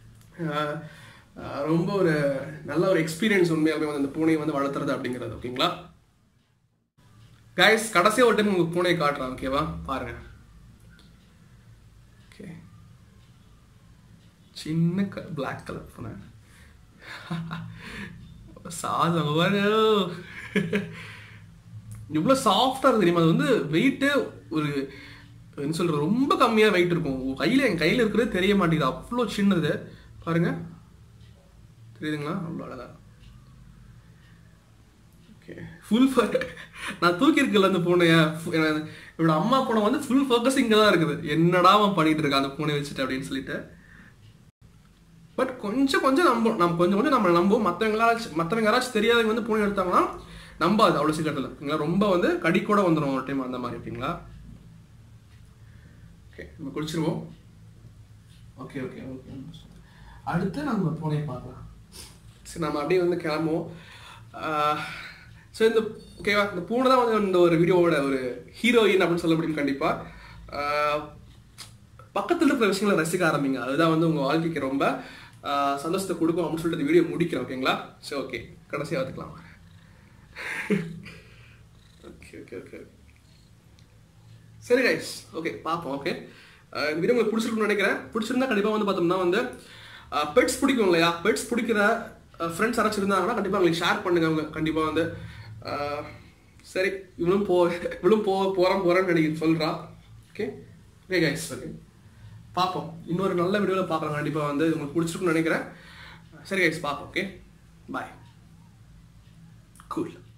S1: ஆஹ் ஆஹ் ரொம்ப ஒரு நல்ல ஒரு எக்ஸ்பீரியன்ஸ் உண்மையாலுமே வந்து இந்த பூனையை வந்து வளர்த்துறது அப்படிங்கிறது ஓகேங்களா கைஸ் கடைசியா ஒரு டைம் உங்களுக்கு பூனையை காட்டுறேன் ஓகேவா பாருங்க ஓகே சின்ன பிளாக் கலர் பூனை சாதம் அங்க பாரு இவ்வளோ சாஃப்டாக இருக்கு தெரியுமா அது வந்து வெயிட்டு ஒரு என்ன சொல்றது ரொம்ப கம்மியாக வெயிட் இருக்கும் உங்க கையில என் கையில் இருக்கிறது தெரிய மாட்டேங்குது அவ்வளோ சின்னது பாருங்க தெரியுதுங்களா அவ்வளோ அழகா ஓகே ஃபுல் நான் தூக்கி இருக்கல அந்த பூனைய ஃபு- என்ன- என்னோட அம்மா பூனை வந்து ஃபுல் ஃபோக்கஸ் இங்கே தான் இருக்குது என்னடா அவன் பண்ணிட்டு இருக்கான் அந்த பூனை வச்சுட்டு அப்படின்னு சொல்லிட்டு பட் கொஞ்சம் கொஞ்சம் நம்பும் நம்ம கொஞ்சம் கொஞ்சம் நம்ம நம்புவோம் மற்றவங்களாச்சும் மற்றவங்க யாராச்சும் தெரியாதவங்க வந்து பூனை எடுத்தாங்கன்னா நம்பாது அவ்வளோ சீக்கிரத்தில் ஓகேங்களா ரொம்ப வந்து கடி கூட வந்துடும் ஒரு டைம் அந்த மாதிரி ஓகேங்களா ஓகே நம்ம குடிச்சிருவோம் ஓகே ஓகே ஓகே அடுத்து நம்ம பூனையை பார்க்கலாம் சரி நம்ம அப்படியே வந்து கிளம்புவோம் ஸோ இந்த ஓகேவா இந்த பூனை தான் வந்து இந்த ஒரு வீடியோவோட ஒரு ஹீரோயின் அப்படின்னு சொல்ல முடியும் கண்டிப்பாக பக்கத்தில் இருக்கிற விஷயங்களை ரசிக்க ஆரம்பிங்க அதுதான் வந்து உங்கள் வாழ்க்கைக்கு ரொம்ப ஆஹ், சந்தோஷத்தை கொடுக்கும் அப்படின்னு சொல்லிட்டு இந்த வீடியோ முடிக்கிறோம் ஓகேங்களா சரி ஓகே கடைசியாக பார்த்துக்கலாம் ஓகே ஓகே ஓகே சரி கைஸ் ஓகே பார்ப்போம் ஓகே இந்த வீடியோ உங்களுக்கு பிடிச்சிருக்குன்னு நினைக்கிறேன் பிடிச்சிருந்தா கண்டிப்பாக வந்து பார்த்தோம்னா வந்து பெட்ஸ் பிடிக்கும் இல்லையா பெட்ஸ் பிடிக்கிற ஃப்ரெண்ட்ஸ் யாராச்சும் இருந்தாங்கன்னா கண்டிப்பாக உங்களுக்கு ஷேர் பண்ணுங்க அவங்க கண்டிப்பாக வந்து அஹ், சரி இவளும் போ இவளும் போ போகிறேன் போகிறேன்னு நினைக்க சொல்கிறா ஓகே ஓகே கைஸ் ஓகே பார்ப்போம் இன்னொரு நல்ல வீடியோவில் பார்க்கலாம் கண்டிப்பாக வந்து உங்களுக்கு பிடிச்சிருக்குன்னு நினைக்கிறேன் சரி கைஸ் பார்ப்போம் ஓகே பாய் கூல்